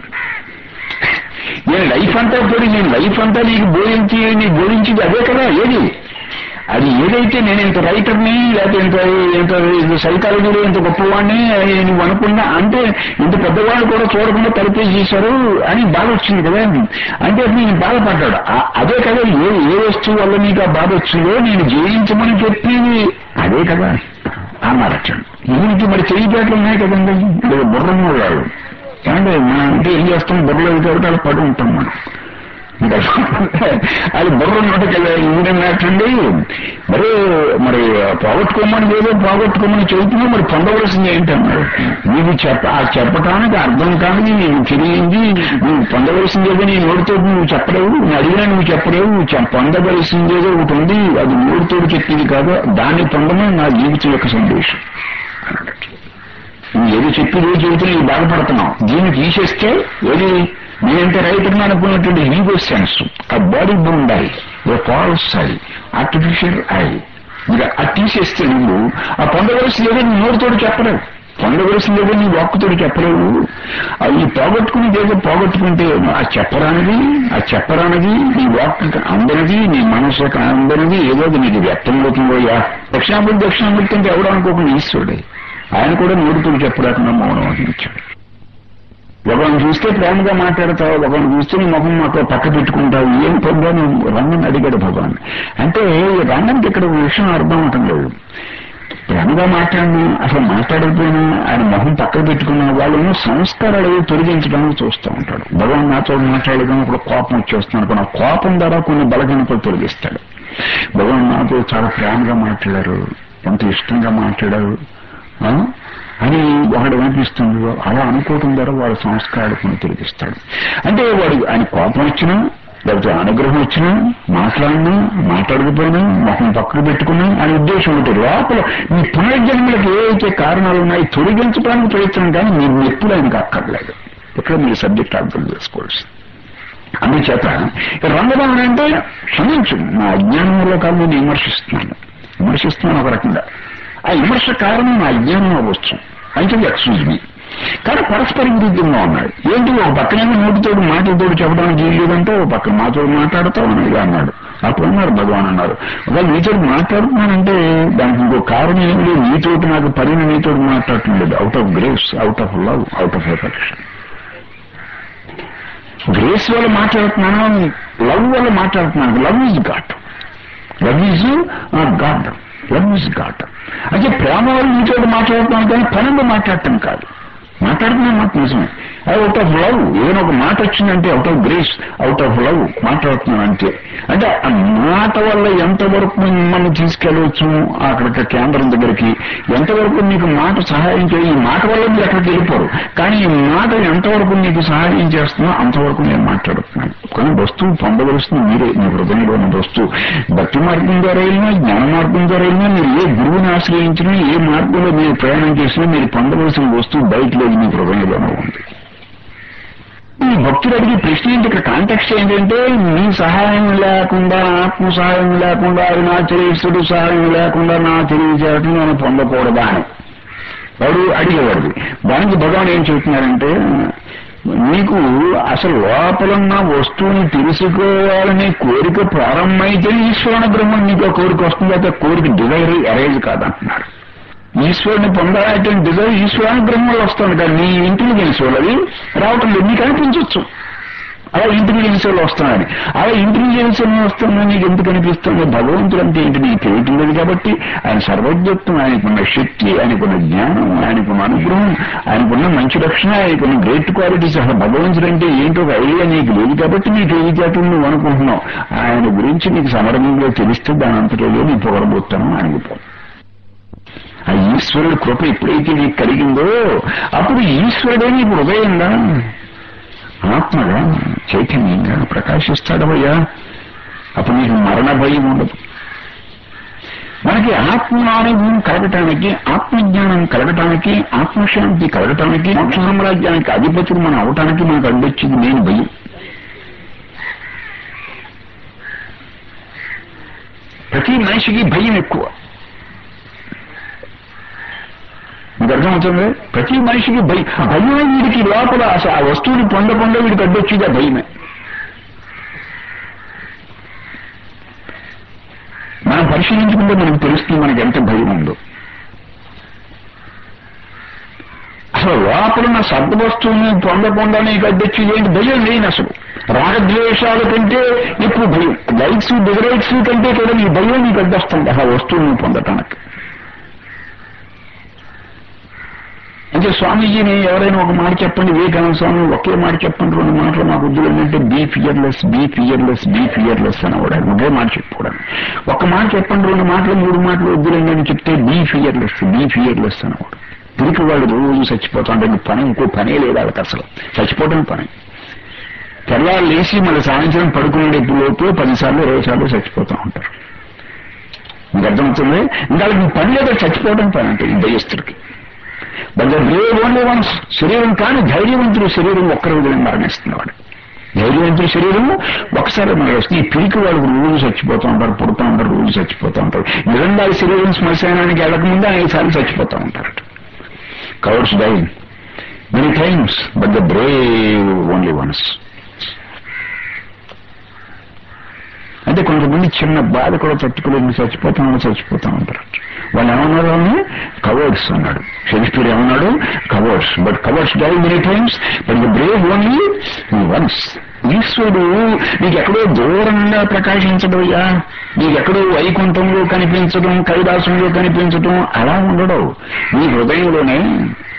నేను లైఫ్ అంతా పోయి నేను లైఫ్ అంతా నీకు బోధించి నీకు బోధించింది అదే కదా ఏది అది ఏదైతే నేను ఇంత రైటర్ని లేకపోతే ఇంత ఇంత సైకాలజీలో ఇంత గొప్పవాడిని అని నువ్వు అనుకున్నా అంటే ఇంత పెద్దవాళ్ళు కూడా చూడకుండా తలిపే చేశారు అని బాధ వచ్చింది కదా అంటే నేను బాధపడ్డాడు అదే కదా ఏ ఏ వస్తువు వల్ల నీకు ఆ బాధ వచ్చిందో నేను జయించమని చెప్పి అదే కదా అన్నారటండి ఈయనకి మరి చెయ్యిపేటలు ఉన్నాయి కదండి బుర్రం వాళ్ళు ఏమంటే మనం అంటే ఏం చేస్తాం బుర్రలో కాబట్టి అలా పడి ఉంటాం మనం అది బుర్ర నోటకెళ్ళి ఈయనట్టండి మరి మరి పోగొట్టుకోమని ఏదో పోగొట్టుకోమని చెబుతున్నా మరి పొందవలసింది ఏంటన్నాడు నీకు చెప్ప ఆ చెప్పటానికి అర్థం కానిది నీకు తెలియంది నువ్వు పొందవలసిందేదో నీ నోటితో నువ్వు చెప్పలేవు నువ్వు అడిగినా నువ్వు చెప్పలేవు నువ్వు పొందవలసిందేదో ఒకటి ఉంది అది నోటితో చెప్పింది కాదు దాన్ని పొందమని నా జీవితం యొక్క సందేశం అన్నాడు నువ్వు ఏదో చెప్పి ఏదో చెబుతూ నీకు బాధపడుతున్నావు దీన్ని తీసేస్తే ఏది నేనంటే రైటర్ అనుకున్నటువంటి ఈగో సెన్స్ ఆ body bound I a false I artificial I ఇక అది తీసేస్తే నువ్వు ఆ పొందవలసిందేదో నీ నోటితోటి చెప్పలేవు పొందవలసిందేదో నీ వాక్కుతోటి చెప్పలేవు అవి పోగొట్టుకునేది ఏదో పోగొట్టుకుంటే ఆ చెప్పరానిది ఆ చెప్పరానిది నీ వాక్ అందరిది నీ మనసుకు అందరిది ఏదో నీకు వ్యక్తమవుతుందోయా దక్షిణామూర్తి దక్షిణామూర్తి అంటే ఎవడు అనుకోకుండా ఈశ్వరుడే ఆయన కూడా నోటితో చెప్పలేకుండా మౌనం వహించాడు ఒకరిని చూస్తే ప్రేమగా మాట్లాడతావు ఒకరిని చూస్తే నీ ముఖం మాకు పక్క పెట్టుకుంటావు ఏం పొందాను రంగన్ అడిగాడు భగవాన్ అంటే రంగన్కి ఇక్కడ ఒక విషయం అర్థం అవటం లేదు ప్రేమగా మాట్లాడినా అసలు మాట్లాడకపోయినా ఆయన మొహం పక్కకు పెట్టుకున్న వాళ్ళను సంస్కారాలు అవి తొలగించడానికి చూస్తూ ఉంటాడు భగవాన్ నాతో మాట్లాడడం ఇప్పుడు కోపం వచ్చేస్తున్నాడు అనుకున్న కోపం ద్వారా కొన్ని బలహీనతలు తొలగిస్తాడు భగవాన్ నాతో చాలా ప్రేమగా మాట్లాడారు ఎంత ఇష్టంగా మాట్లాడారు అని వాడు అనిపిస్తుందో అలా అనుకోవటం ద్వారా వాడు సంస్కారాలు కొని తిరిగిస్తాడు అంటే వాడు ఆయన కోపం వచ్చినా లేకపోతే అనుగ్రహం వచ్చినా మాట్లాడినా మాట్లాడకపోయినా మొహం పక్కన పెట్టుకున్నా అని ఉద్దేశం ఉంటుంది లోపల మీ పునర్జన్మలకు ఏవైతే కారణాలు ఉన్నాయి తొలగించడానికి ప్రయత్నం కానీ మీరు ఎప్పుడు ఆయనకు అక్కర్లేదు ఇక్కడ మీరు సబ్జెక్ట్ అర్థం చేసుకోవాల్సింది అందుచేత రంగదానం అంటే క్షమించు నా అజ్ఞానం వల్ల కాదు నేను విమర్శిస్తున్నాను విమర్శిస్తున్నాను ఒక రకంగా ఆ విమర్శ కారణం నా అజ్ఞానం అవ్వచ్చు అంటే ఎక్స్క్యూజ్ మీ కానీ పరస్పర విరుద్ధంగా ఉన్నాడు ఏంటి ఒక పక్కనేమో నోటితోడు మాటలతోడు చెప్పడానికి లేదంటే ఒక పక్క మాతో మాట్లాడతావు అని అన్నాడు అప్పుడు అన్నారు భగవాన్ అన్నారు ఒకవేళ నీతో మాట్లాడుతున్నానంటే దానికి ఇంకో కారణం ఏం లేదు నీతోటి నాకు పనిని నీతో మాట్లాడటం లేదు out of grace out of love out of affection grace వల్ల మాట్లాడుతున్నాను లవ్ వల్ల మాట్లాడుతున్నాను love is God love is God love is God అంటే ప్రేమ వల్ల నీతో మాట్లాడుతున్నాను కానీ పనులు మాట్లాడటం కాదు మాట్లాడుతున్నా మాట నిజమే అవుట్ ఆఫ్ లవ్ ఏదైనా ఒక మాట వచ్చిందంటే out of grace out of love మాట్లాడుతున్నాను అంతే అంటే ఆ మాట వల్ల ఎంతవరకు మిమ్మల్ని తీసుకెళ్ళవచ్చు అక్కడికి కేంద్రం దగ్గరికి ఎంతవరకు మీకు మాట సహాయం చేయ ఈ మాట వల్ల మీరు అక్కడికి వెళ్ళిపోరు కానీ ఈ మాట ఎంతవరకు మీకు సహాయం చేస్తుందో అంతవరకు నేను మాట్లాడుతున్నాను కానీ వస్తువు పొందవలసింది మీరే మీ హృదయంలో ఉన్న వస్తువు భక్తి మార్గం ద్వారా వెళ్ళినా జ్ఞాన మార్గం ద్వారా వెళ్ళినా మీరు ఏ గురువుని ఆశ్రయించినా ఏ మార్గంలో మీరు ప్రయాణం చేసినా మీరు పొందవలసిన వస్తువు బయట లేదు మీ హృదయంలోనే ఉంది ఈ భక్తులు అడిగే ప్రశ్న ఏంటి ఇక్కడ కాంటెక్స్ట్ ఏంటంటే మీ సహాయం లేకుండా ఆత్మ సహాయం లేకుండా అరుణాచలేశ్వరుడు సహాయం లేకుండా నా తెలియజేయటం నేను పొందకూడదా అని వాడు అడిగేవాడు దానికి భగవాన్ ఏం చెప్తున్నారంటే నీకు అసలు లోపలున్న వస్తువుని తెలుసుకోవాలనే కోరిక ప్రారంభమైతే ఈశ్వరానుగ్రహం నీకు ఆ కోరిక వస్తుంది అయితే కోరిక డిజైర్ అరేజ్ కాదంటున్నారు ఈశ్వరుని పొందాలంటే డిజైర్ ఈశ్వరానుగ్రహం వల్ల వస్తుంది కానీ నీ ఇంటెలిజెన్స్ వల్ల అది రావటం లేదు నీకు అనిపించవచ్చు అలా ఇంటెలిజెన్స్ వల్ల వస్తున్నాయని అలా ఇంటెలిజెన్స్ వస్తుందని నీకు ఎందుకు అనిపిస్తుంది భగవంతుడు అంటే ఏంటి నీకు తెలియటం లేదు కాబట్టి ఆయన సర్వజ్ఞత్వం ఆయనకున్న శక్తి ఆయనకున్న జ్ఞానం ఆయనకున్న అనుగ్రహం ఆయనకున్న మంచి రక్షణ ఆయనకున్న గ్రేట్ క్వాలిటీస్ అసలు భగవంతుడు అంటే ఏంటో ఒక ఐడియా నీకు లేదు కాబట్టి నీకు ఏ జాతం నువ్వు అనుకుంటున్నావు ఆయన గురించి నీకు సమరంలో తెలిస్తే దాని అంతటో నీ పొగరబోతాను ఆయనకు ఆ ఈశ్వరుడు కృప ఎప్పుడైతే నీకు కలిగిందో అప్పుడు ఈశ్వరుడే నీకు హృదయంగా ఆత్మగా చైతన్యంగా ప్రకాశిస్తాడవయ్యా అప్పుడు నీకు మరణ భయం ఉండదు మనకి ఆత్మానుభవం కలగటానికి ఆత్మజ్ఞానం కలగటానికి ఆత్మశాంతి కలగటానికి మోక్ష సామ్రాజ్యానికి అధిపతులు మనం అవటానికి మనకు అడ్డొచ్చింది నేను భయం ప్రతి మనిషికి భయం ఎక్కువ మీకు అర్థమవుతుంది ప్రతి మనిషికి భయం భయమే వీడికి లోపల అసలు ఆ వస్తువుని పొందకుండా వీడికి అడ్డొచ్చేది ఆ భయమే మనం పరిశీలించుకుంటే మనకు తెలుస్తుంది మనకి ఎంత భయం ఉందో అసలు లోపలున్న సద్వస్తువుని పొందకుండా నీకు అడ్డొచ్చేది ఏంటి భయం లేని అసలు రాగద్వేషాల కంటే ఎక్కువ భయం లైక్స్ డిజరైట్స్ కంటే కూడా నీ భయం నీకు అడ్డొస్తుంది ఆ వస్తువుని పొందటానికి అంటే స్వామీజీని ఎవరైనా ఒక మాట చెప్పండి వివేకానంద స్వామి ఒకే మాట చెప్పండి రెండు మాటలు మాకు వద్దు ఏంటంటే be fearless be fearless be fearless అనేవాడు ఆయన ఒకే మాట చెప్పుకోవడం ఒక మాట చెప్పండి రెండు మాటలు మూడు మాటలు వద్దులేండి అని చెప్తే బీ ఫియర్లెస్ బీ ఫియర్లెస్ అనేవాడు తిరిగి వాళ్ళు రోజు చచ్చిపోతా అంటే పని ఇంకో పనే లేదు వాళ్ళకి అసలు చచ్చిపోవడం పని తెల్లారు లేచి మళ్ళీ సాయంత్రం పడుకునే లోపు పదిసార్లు ఇరవై సార్లు చచ్చిపోతూ ఉంటారు మీకు అర్థమవుతుంది ఇంకా వాళ్ళకి పని లేదా చచ్చిపోవడం పని అంటే ఈ దయస్తుడికి బట్ బ్రేవ్ ఓన్లీ వన్స్ శరీరం కానీ ధైర్యవంతుడు శరీరం ఒక్క రోజునే మరణిస్తున్నవాడు ధైర్యవంతుడి శరీరం ఒకసారి మరణిస్తుంది ఈ పిరికి వాళ్ళు రోజు చచ్చిపోతూ ఉంటారు పుడుతూ ఉంటారు రోజు చచ్చిపోతూ ఉంటారు నిజంగా ఈ శరీరం శ్మశానానికి వెళ్ళకముందే అనేక సార్లు చచ్చిపోతూ ఉంటారట cowards die many times but the brave only once అంటే కొంతమంది చిన్న బాధ కూడా తట్టుకోలేని చచ్చిపోతామని చచ్చిపోతా ఉంటారు వాళ్ళు ఏమన్నారు అని కవర్డ్స్ అన్నాడు షేక్స్పియర్ ఏమన్నాడు cowards but cowards die many times but the brave only once ఈశ్వరుడు నీకు ఎక్కడో దూరంగా ప్రకాశించడయ్యా నీకు ఎక్కడో వైకుంఠంలో కనిపించడం కైలాసంలో కనిపించడం అలా ఉండడు నీ హృదయంలోనే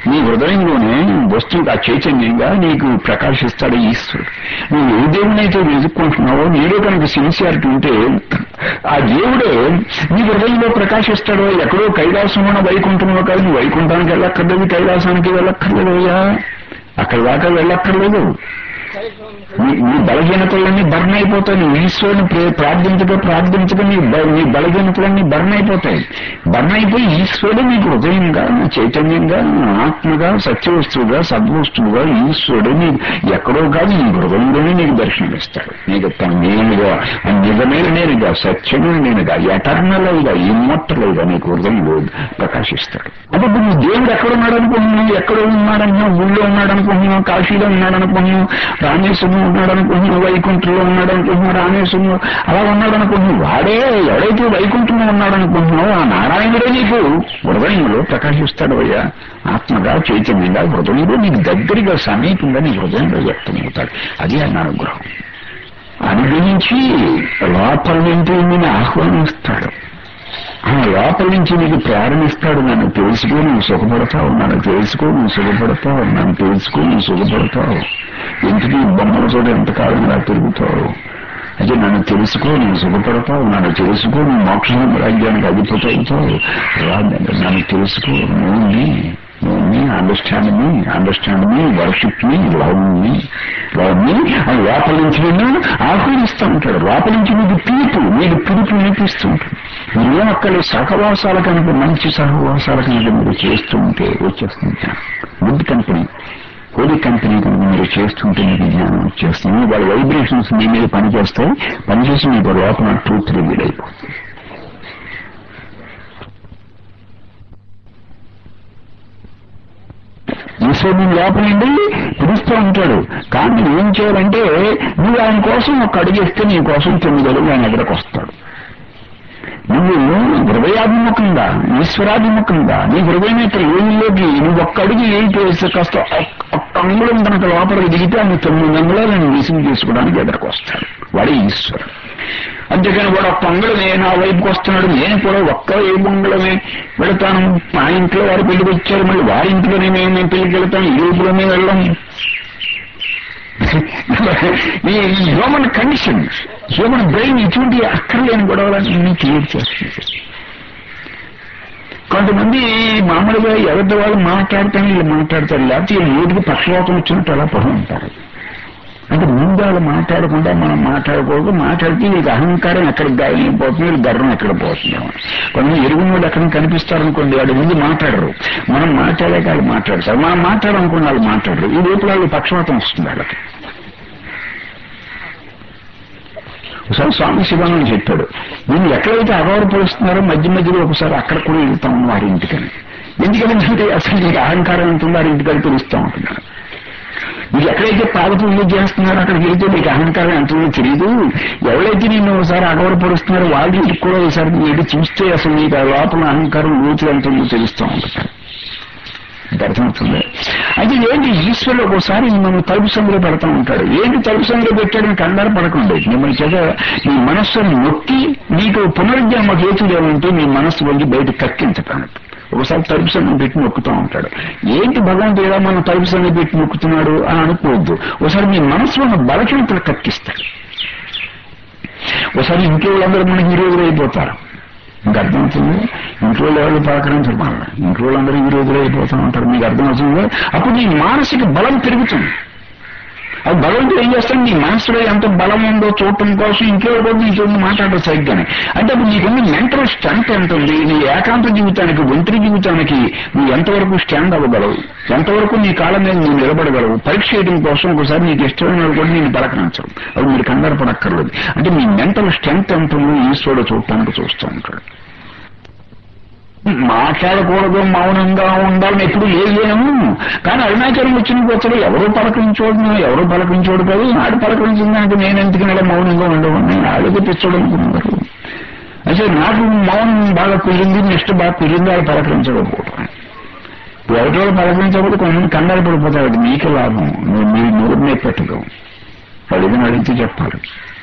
నీ హృదయంలోనే వస్తువు ఆ చైతన్యంగా నీకు ప్రకాశిస్తాడు ఈశ్వరుడు నువ్వు ఏ దేవునైతే వెతుక్కుంటున్నావో నీలో కనుక సిన్సియారిటీ ఉంటే ఆ దేవుడే నీ హృదయంలో ప్రకాశిస్తాడో ఎక్కడో కైలాసంలో వైకుంఠంలో కాదు నువ్వు వైకుంఠానికి వెళ్ళక్కర్లేదు కైలాసానికి వెళ్ళక్కర్లేదయ్యా అక్కడ దాకా వెళ్ళక్కర్లేదు నీ నీ బలహీనతలన్నీ బర్న్ అయిపోతాయి నువ్వు ఈశ్వరుని ప్రే- ప్రార్థించగా ప్రార్థించగా నీ బ- నీ బలహీనతలన్నీ బర్న్ అయిపోతాయి బర్న్ అయిపోయి ఈశ్వరుడు నీకు హృదయంగా చైతన్యంగా ఆత్మగా సత్యవస్తువుగా సద్వస్తువుగా ఈశ్వరుడు నీకు ఎక్కడో కాదు నీ హృదయంలోనే నీకు దర్శనమిస్తాడు నీకు తన నేనుగా ఆ నిజమైన నేనుగా సత్యమైన నేనుగా ఎటర్నల్గా ఇమ్మట్టలుగా నీకు హృదయంలో ప్రకాశిస్తాడు అంటే ఇప్పుడు నీ దేవుడు ఎక్కడ ఉన్నాడు అనుకుంటున్నావు ఎక్కడ ఉన్నాడు అనుకుంటున్నావు ఊళ్ళో ఉన్నాడు అనుకుంటున్నావు కాశీలో ఉన్నాడు అనుకుంటున్నావు రామేశ్వరంలో ఉన్నాడు అనుకుంటున్నావు వైకుంఠంలో ఉన్నాడు అనుకుంటున్నావు రామేశ్వరంలో అలా ఉన్నాడు అనుకుంటున్నావు వాడే ఎవడైతే వైకుంఠంలో ఉన్నాడు అనుకుంటున్నావు ఆ నారాయణుడే నీకు హృదయంలో ప్రకాశిస్తాడు అయ్యా ఆత్మగా చైతన్యంగా హృదయంలో నీకు దగ్గరగా సమీపంగా నీ హృదయంలో వ్యక్తమవుతాడు అది ఆయన అనుగ్రహం అనుగ్రహించి లోపల నుండి నేను ఆహ్వానిస్తాడు ఆ లోపల నుంచి నీకు ప్రారంభిస్తాడు నన్ను తెలుసుకో నువ్వు సుఖపడతావు నన్ను తెలుసుకో నువ్వు సుఖపడతావు నన్ను తెలుసుకో నువ్వు సుఖపడతావు ఇంటికి బొమ్మల చోట ఎంతకాలం ఇలా తిరుగుతావు అయితే నన్ను తెలుసుకో నువ్వు సుఖపడతావు నన్ను తెలుసుకో నువ్వు మోక్ష రాజ్యానికి అధిపతి అవుతావు రాదు నన్ను తెలుసుకో నువ్వు నీ నువ్వు మీ understand me understand me worship me love me love me అని లోపల నుంచి నిన్ను ఆహ్వానిస్తూ ఉంటాడు లోపల నుంచి నీకు పిలుపు నీకు పిలుపు వినిపిస్తూ ఉంటాడు మీరేం అక్కడ సహవాసాల కనుక మంచి సహవాసాల కనుక మీరు చేస్తూ ఉంటే వచ్చేస్తుంది జ్ఞానం గుడ్ కంపెనీ హోలీ కంపెనీ కనుక మీరు చేస్తుంటే మీకు జ్ఞానం వచ్చేస్తుంది వాళ్ళ వైబ్రేషన్స్ మీ మీద పనిచేస్తాయి పనిచేసి మీకు లోపల ట్రూత్ రివీల్ అయిపోతుంది ఈశ్వరుని లోపల నుండి పిలుస్తూ ఉంటాడు కానీ నువ్వు ఏం చేయాలంటే నువ్వు ఆయన కోసం ఒక అడిగేస్తే నీ కోసం తొమ్మిది అడుగులు ఆయన ఎదురకు వస్తాడు నువ్వు హృదయాభిముఖంగా ఈశ్వరాభిముఖంగా నీ హృదయం యొక్క లోయల్లోకి నువ్వు ఒక్క అడుగు ఏంటి వేస్తే కాస్త ఒక్క- ఒక్క అంగుళం కనుక లోపలికి దిగితే ఆయన తొమ్మిది అంగుళాలను రిసీవ్ చేసుకోవడానికి ఎదురకు వస్తాడు వాడే ఈశ్వరుడు అంతేకాని వాడు ఒక్క అంగుళమే నా వైపుకి వస్తున్నాడు నేను కూడా ఒక్క వైపు అంగుళమే వెళతాను మా ఇంట్లో వారు పెళ్లికి వచ్చారు మళ్ళీ వారి ఇంట్లోనే మేము మేము పెళ్లికి వెళ్తాం ఈ రూపులోనే వెళ్ళాం ఈ హ్యూమన్ కండిషన్ హ్యూమన్ బ్రెయిన్ ఇటువంటి అక్కర్లేని గొడవలన్నీ క్రియేట్ చేస్తుంది కొంతమంది మామూలుగా ఎవరి వాళ్ళు మాట్లాడతాను వీళ్ళు మాట్లాడతారు లేకపోతే వీళ్ళు నోటికి పక్షవాతం వచ్చినట్టు అలా పడి ఉంటారు అంటే ముందు వాళ్ళు మాట్లాడకుండా మనం మాట్లాడకూడదు మాట్లాడితే వీళ్ళకి అహంకారం ఎక్కడ గాయమైపోతుంది వీళ్ళ గర్వం ఎక్కడ పోతుందేమో కొంతమంది ఎరుగున వాళ్ళు ఎక్కడ కనిపిస్తారనుకోండి వాళ్ళు ముందు మాట్లాడరు మనం మాట్లాడాక వాళ్ళు మాట్లాడతారు మనం మాట్లాడాలనుకున్న వాళ్ళు మాట్లాడరు ఈ లోపల వాళ్ళు పక్షవాతం వస్తుంది వాళ్ళకి ఒకసారి స్వామి శివానంద చెప్పాడు నేను ఎక్కడైతే అగౌరవపరుస్తున్నారో మధ్య మధ్యలో ఒకసారి అక్కడ కూడా వెళ్తాం వారి ఇంటికని ఎందుకంటే అసలు నీకు అహంకారం ఎంత ఉందో వారి ఇంటికని తెలుస్తూ ఉంటున్నాను మీరు ఎక్కడైతే పాద పూజ చేస్తున్నారో అక్కడికి వెళ్తే మీకు అహంకారం ఎంత ఉందో తెలియదు ఎవరైతే నేను ఒకసారి అగౌరవపరుస్తున్నారో వాళ్ళ ఇంటికి కూడా ఒకసారి మీరు చూస్తే అసలు మీకు ఆ లోపల అహంకారం లోతు ఎంత ఉందో తెలుస్తూ ఉంటుంది మీకు అర్థమవుతుంది అయితే ఏంటి ఈశ్వరుడు ఒకసారి మిమ్మల్ని తలుపు సందులో పెడతా ఉంటాడు ఏంటి తలుపు సందులో పెట్టాడని కంగారు పడకండి మిమ్మల్ని చేత మీ మనస్సును నొక్కి మీకు పునరుజ్జన్మ హేతులు ఏమంటే మీ మనస్సు వెళ్ళి బయట కక్కించటానికి ఒకసారి తలుపు సందులు పెట్టి నొక్కుతూ ఉంటాడు ఏంటి భగవంతుడు ఇలా మన తలుపు సందులు పెట్టి నొక్కుతున్నాడు అని అనుకోవద్దు ఒకసారి మీ మనస్సు ఉన్న బలహీనతలు కక్కిస్తాడు ఒకసారి ఇంట్లో వాళ్ళందరూ మనకి హీరోలు అయిపోతారు మీకు అర్థమవుతుంది ఇంట్లో ఎవరు పలకరించరు మళ్ళీ ఇంట్లో వాళ్ళందరూ ఈ రోజులు అయిపోతూ ఉంటారు మీకు అర్థమవుతుంది అప్పుడు నీ మానసిక బలం పెరుగుతుంది అది భగవంతుడు ఏం చేస్తాడు నీ మనసులో ఎంత బలం ఉందో చూడటం కోసం ఇంట్లో కూడా నీతో మాట్లాడరు సరిగ్గానే అంటే అప్పుడు నీకున్న మెంటల్ స్ట్రెంత్ ఎంత ఉంది నీ ఏకాంత జీవితానికి ఒంటరి జీవితానికి నువ్వు ఎంతవరకు స్టాండ్ అవ్వగలవు ఎంతవరకు నీ కాళ్ళ మీద నువ్వు నిలబడగలవు పరీక్ష చేయడం కోసం ఒకసారి నీకు ఇష్టమైన వాళ్ళు కూడా నేను పలకరించరు అవి మీరు కంగారు పడక్కర్లేదు అంటే మీ మెంటల్ స్ట్రెంత్ ఎంత ఉందో ఈశ్వరుడు చూడటానికి చూస్తూ ఉంటాడు మాట్లాడకూడదు మౌనంగా ఉండాలని ఎప్పుడు లేను కానీ అరుణాచలం వచ్చిన కొత్తలో ఎవరో పలకరించోడు ఎవరో పలకరించోడు కాదు ఆడు పలకరించిన దానికి నేను ఎందుకు నెల మౌనంగా ఉండవని ఆడికి తెచ్చోడు అనుకున్నారు అయితే నాకు మౌనం బాగా కుదిరింది నెక్స్ట్ బాగా కుదిరింది వాళ్ళు పలకరించకపోవడం ఎవరి వాళ్ళు పలకరించకపోతే కొంతమంది కంగారు పడిపోతారు నీకే లాభం నువ్వు మీ నోరునే పెట్టదు వాళ్ళు ఏదైనా అడిగితే చెప్పాలి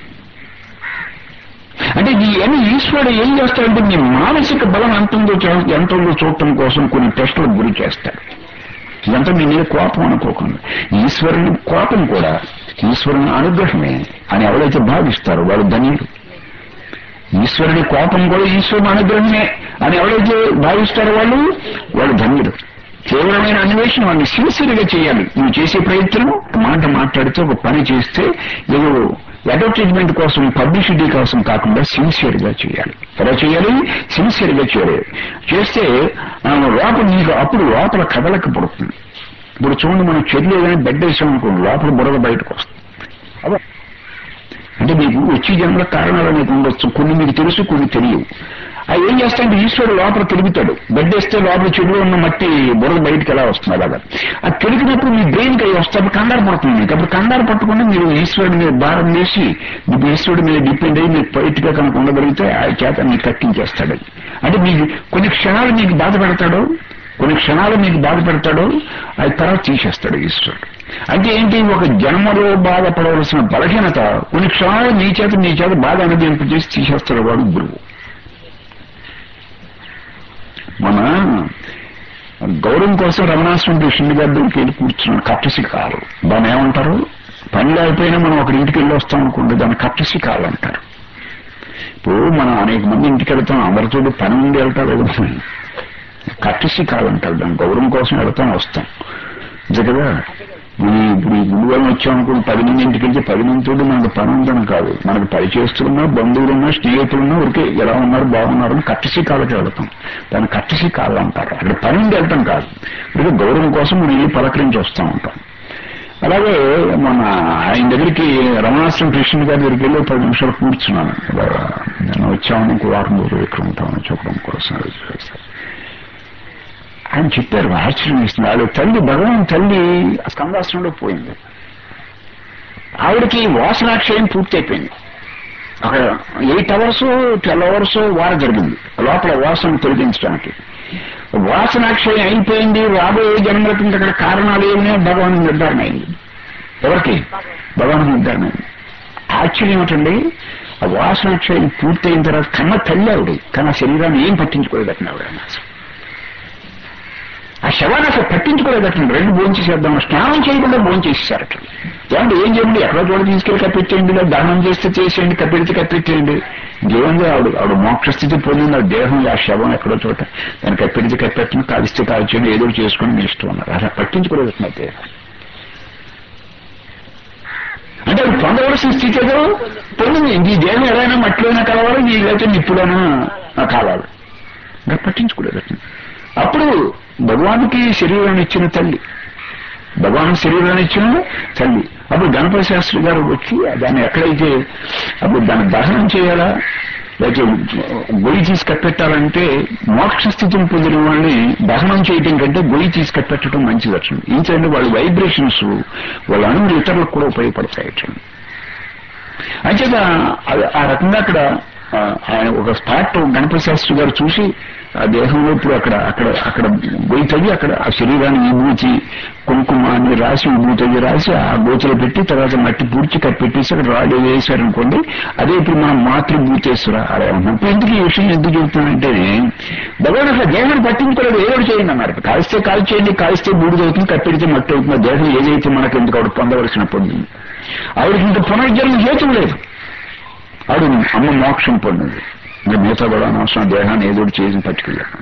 అంటే ఈ అని ఈశ్వరుడు ఏం చేస్తాడంటే నీ మానసిక బలం ఎంత ఉందో చూ- ఎంత ఉందో చూడటం కోసం కొన్ని టెస్టులకు గురి చేస్తాడు ఇదంతా మీ మీద కోపం అనుకోకుండా ఈశ్వరుని కోపం కూడా ఈశ్వరుని అనుగ్రహమే అని ఎవరైతే భావిస్తారో వాళ్ళు ధన్యుడు ఈశ్వరుని కోపం కూడా ఈశ్వరుని అనుగ్రహమే అని ఎవరైతే భావిస్తారో వాళ్ళు వాళ్ళు ధన్యుడు తీవ్రమైన అన్వేషణ వాళ్ళని సిన్సియర్గా చేయాలి నువ్వు చేసే ప్రయత్నం మాట మాట్లాడితే ఒక పని చేస్తే ఏదో అడ్వర్టైజ్మెంట్ కోసం పబ్లిసిటీ కోసం కాకుండా సిన్సియర్ గా చేయాలి ఎలా చేయాలి సిన్సియర్ గా చేయాలి చేస్తే ఆ, లోపల నీకు అప్పుడు లోపల కదలక పడుతుంది ఇప్పుడు చూడండి మనం చెల్లి ఏదైనా బెడ్ వేసాం అనుకోండి లోపల బురద బయటకు వస్తుంది అదే అంటే మీకు వచ్చే జన్మల కారణాలు అనేవి ఉండొచ్చు కొన్ని మీకు తెలుసు కొన్ని తెలియవు అవి ఏం చేస్తాయంటే ఈశ్వరుడు లోపల తిరుగుతాడు బెడ్డేస్తే లోపల చెడులో ఉన్న మట్టి బురద బయటికి ఎలా వస్తుంది అలాగా అది తిరిగినప్పుడు మీ బ్రెయిన్కి అవి వస్తే అప్పుడు కంగారు పడుతుంది మీకు అప్పుడు కంగారు పట్టకుండా మీరు ఈశ్వరుడి మీద భారం వేసి మీకు ఈశ్వరుడి మీద డిపెండ్ అయ్యి మీరు బయటగా కనుక ఉండగలిగితే ఆ చేత మీకు కట్టించేస్తాడు అది అంటే మీకు కొన్ని క్షణాలు మీకు బాధ పెడతాడు కొన్ని క్షణాలు మీకు బాధ పెడతాడు అది తర్వాత తీసేస్తాడు ఈశ్వరుడు అంటే ఏంటి ఒక జన్మలో బాధపడవలసిన బలహీనత కొన్ని క్షణాలు నీ చేత నీ చేత బాధ అనుభవింపజేసి తీసేస్తాడు వాడు గురువు మన గౌరవం కోసం రమణాశ్రమం కృష్ణుడి గారి దగ్గరికి వెళ్ళి కూర్చున్నాడు కట్టసి కాలు దాన్ని ఏమంటారు పని లేకపోయినా మనం ఒకరి ఇంటికి వెళ్ళి వస్తాం అనుకోండి దాన్ని కట్టసి కాలు అంటారు ఇప్పుడు మనం అనేక మంది ఇంటికి వెళ్తాం అందరితో పని ఉండి వెళ్తారు కదా కట్టసి కాలు అంటారు దాని గౌరవం కోసం వెళ్తాం వస్తాం అంతే కదా మనం ఇప్పుడు ఈ గుడివాళ్ళని వచ్చామనుకోండి పది మంది ఇంటికి వెళ్తే పది మందితో మనకు పని ఉందని కాదు మనకు పరిచయస్తులున్నా బంధువులున్నా స్నేహితులున్నా ఊరికే ఎలా ఉన్నారు బాగున్నారు అని కట్టసి కాళ్ళకి వెళ్తాం దాన్ని కట్టసి కాళ్ళు అంటారు అక్కడ పని ఉండి వెళ్తాం కాదు ఇప్పుడు గౌరవం కోసం మనం వెళ్ళి పలకరించి వస్తూ ఉంటాం అలాగే మన ఆయన దగ్గరికి రమణాశ్రమ కృష్ణ గారి దగ్గరికి వెళ్ళి పది నిమిషాలు కూర్చున్నాను ఇలా నేను వచ్చామని ఇంకో వారం రోజులు ఇక్కడ ఉంటామని చెప్పడం కోసం ఆయన చెప్పారు ఆశ్చర్యం ఇస్తుంది ఆవిడ తల్లి భగవాన్ తల్లి స్కందాశ్రమంలో పోయింది ఆవిడకి వాసనాక్షయం పూర్తి అయిపోయింది ఒక ఎయిట్ అవర్స్ ట్వెల్వ్ అవర్స్ వార జరిగింది లోపల వాసన తొలగించడానికి వాసనాక్షయం అయిపోయింది రాబోయే జన్మలకు ఇంకా అక్కడ కారణాలు ఏమి భగవాన్ నిర్ధారణ అయింది ఎవరికి భగవాన్ నిర్ధారణ అయింది ఆశ్చర్యం ఏమిటండి ఆ వాసనాక్షయం పూర్తయిన తర్వాత కన్న తల్లి ఆవిడ కానీ ఆ శరీరాన్ని ఏం పట్టించుకోలేదట ఆవిడ అసలు ఆ శవాన్ని అసలు పట్టించుకోలేదట రెండు భోంచి చేద్దాం స్నానం చేయకుండా భోంచి చేసేసారట ఏమంటే ఏం చేయండి ఎక్కడో చోట తీసుకెళ్లి కప్పెట్టేయండి లేదా దానం చేస్తే చేసేయండి కప్పెడితే కప్పెట్టేయండి ఇంకేముంది ఆవిడ ఆవిడ మోక్షస్థితి పొందింది ఆ దేహం ఆ శవం ఎక్కడో చోట దాన్ని కప్పెడితే కప్పెట్టను కాలిస్తే కాల్చేయండి ఏదో ఒకటి చేసుకుని మీ ఇష్టం ఉన్నారు అసలు పట్టించుకోలేదట నా దేహం అంటే అది పొందవలసిన స్థితి ఏదో పొందింది ఈ దేహం ఎలాగైనా మట్టిలోనే కలవాలి నీళ్ళైతే నిప్పులోనా కావాలి ఇంకా పట్టించుకోలేదు అప్పుడు భగవానికి శరీరాన్ని ఇచ్చిన తల్లి భగవాన్ శరీరాన్ని ఇచ్చిన తల్లి అప్పుడు గణపతి శాస్త్రి గారు వచ్చి దాన్ని ఎక్కడైతే అప్పుడు దాన్ని దహనం చేయాలా లేకపోతే గొయ్యి తీసి కప్పెట్టాలంటే మోక్ష స్థితిని పొందిన వాళ్ళని దహనం చేయటం కంటే గొయ్యి తీసి కప్పెట్టడం మంచిది అట్లా ఏంటంటే వాళ్ళ వైబ్రేషన్స్ వాళ్ళ అణువులు ఇతరులకు కూడా ఉపయోగపడతాయి అట్లా అంచేత ఆ- ఆ రకంగా అక్కడ ఆ, ఆయన ఒక స్పాట్ గణపతి శాస్త్రి గారు చూసి ఆ దేహంలో ఇప్పుడు అక్కడ అక్కడ అక్కడ గొయ్యి తవ్వి అక్కడ ఆ శరీరాన్ని విభూతి కుంకుమ అన్ని రాసి విభూతి అవి రాసి ఆ గోచలు పెట్టి తర్వాత మట్టి పూడ్చి కప్పెట్టేసి అక్కడ రాళ్ళు వేసారనుకోండి అదే ఇప్పుడు మనం మాతృభూతేశ్వర అలా ఉన్నాం ఇప్పుడు ఎందుకు ఈ విషయం ఎందుకు చెబుతున్నానంటే భగవాన్ అసలు దేహాన్ని పట్టించుకోలేదు ఏదో ఒకటి చేయండి అన్నారు కాల్స్తే కాల్ చేయండి కాల్స్తే బూడిద అవుతుంది కప్పెడితే మట్టి అవుతుంది ఆ దేహం ఏదైతే మనకు ఎందుకు ఆవిడ పొందవలసిన పొందింది ఆవిడకి ఇంకా పునర్జన్మ హేతువు లేదు ఆవిడ అమ్మ మోక్షం పొందింది ఇంకా మిగతా కూడా అనవసరం దేహాన్ని ఏదో ఒకటి చేసి పట్టుకెళ్ళాను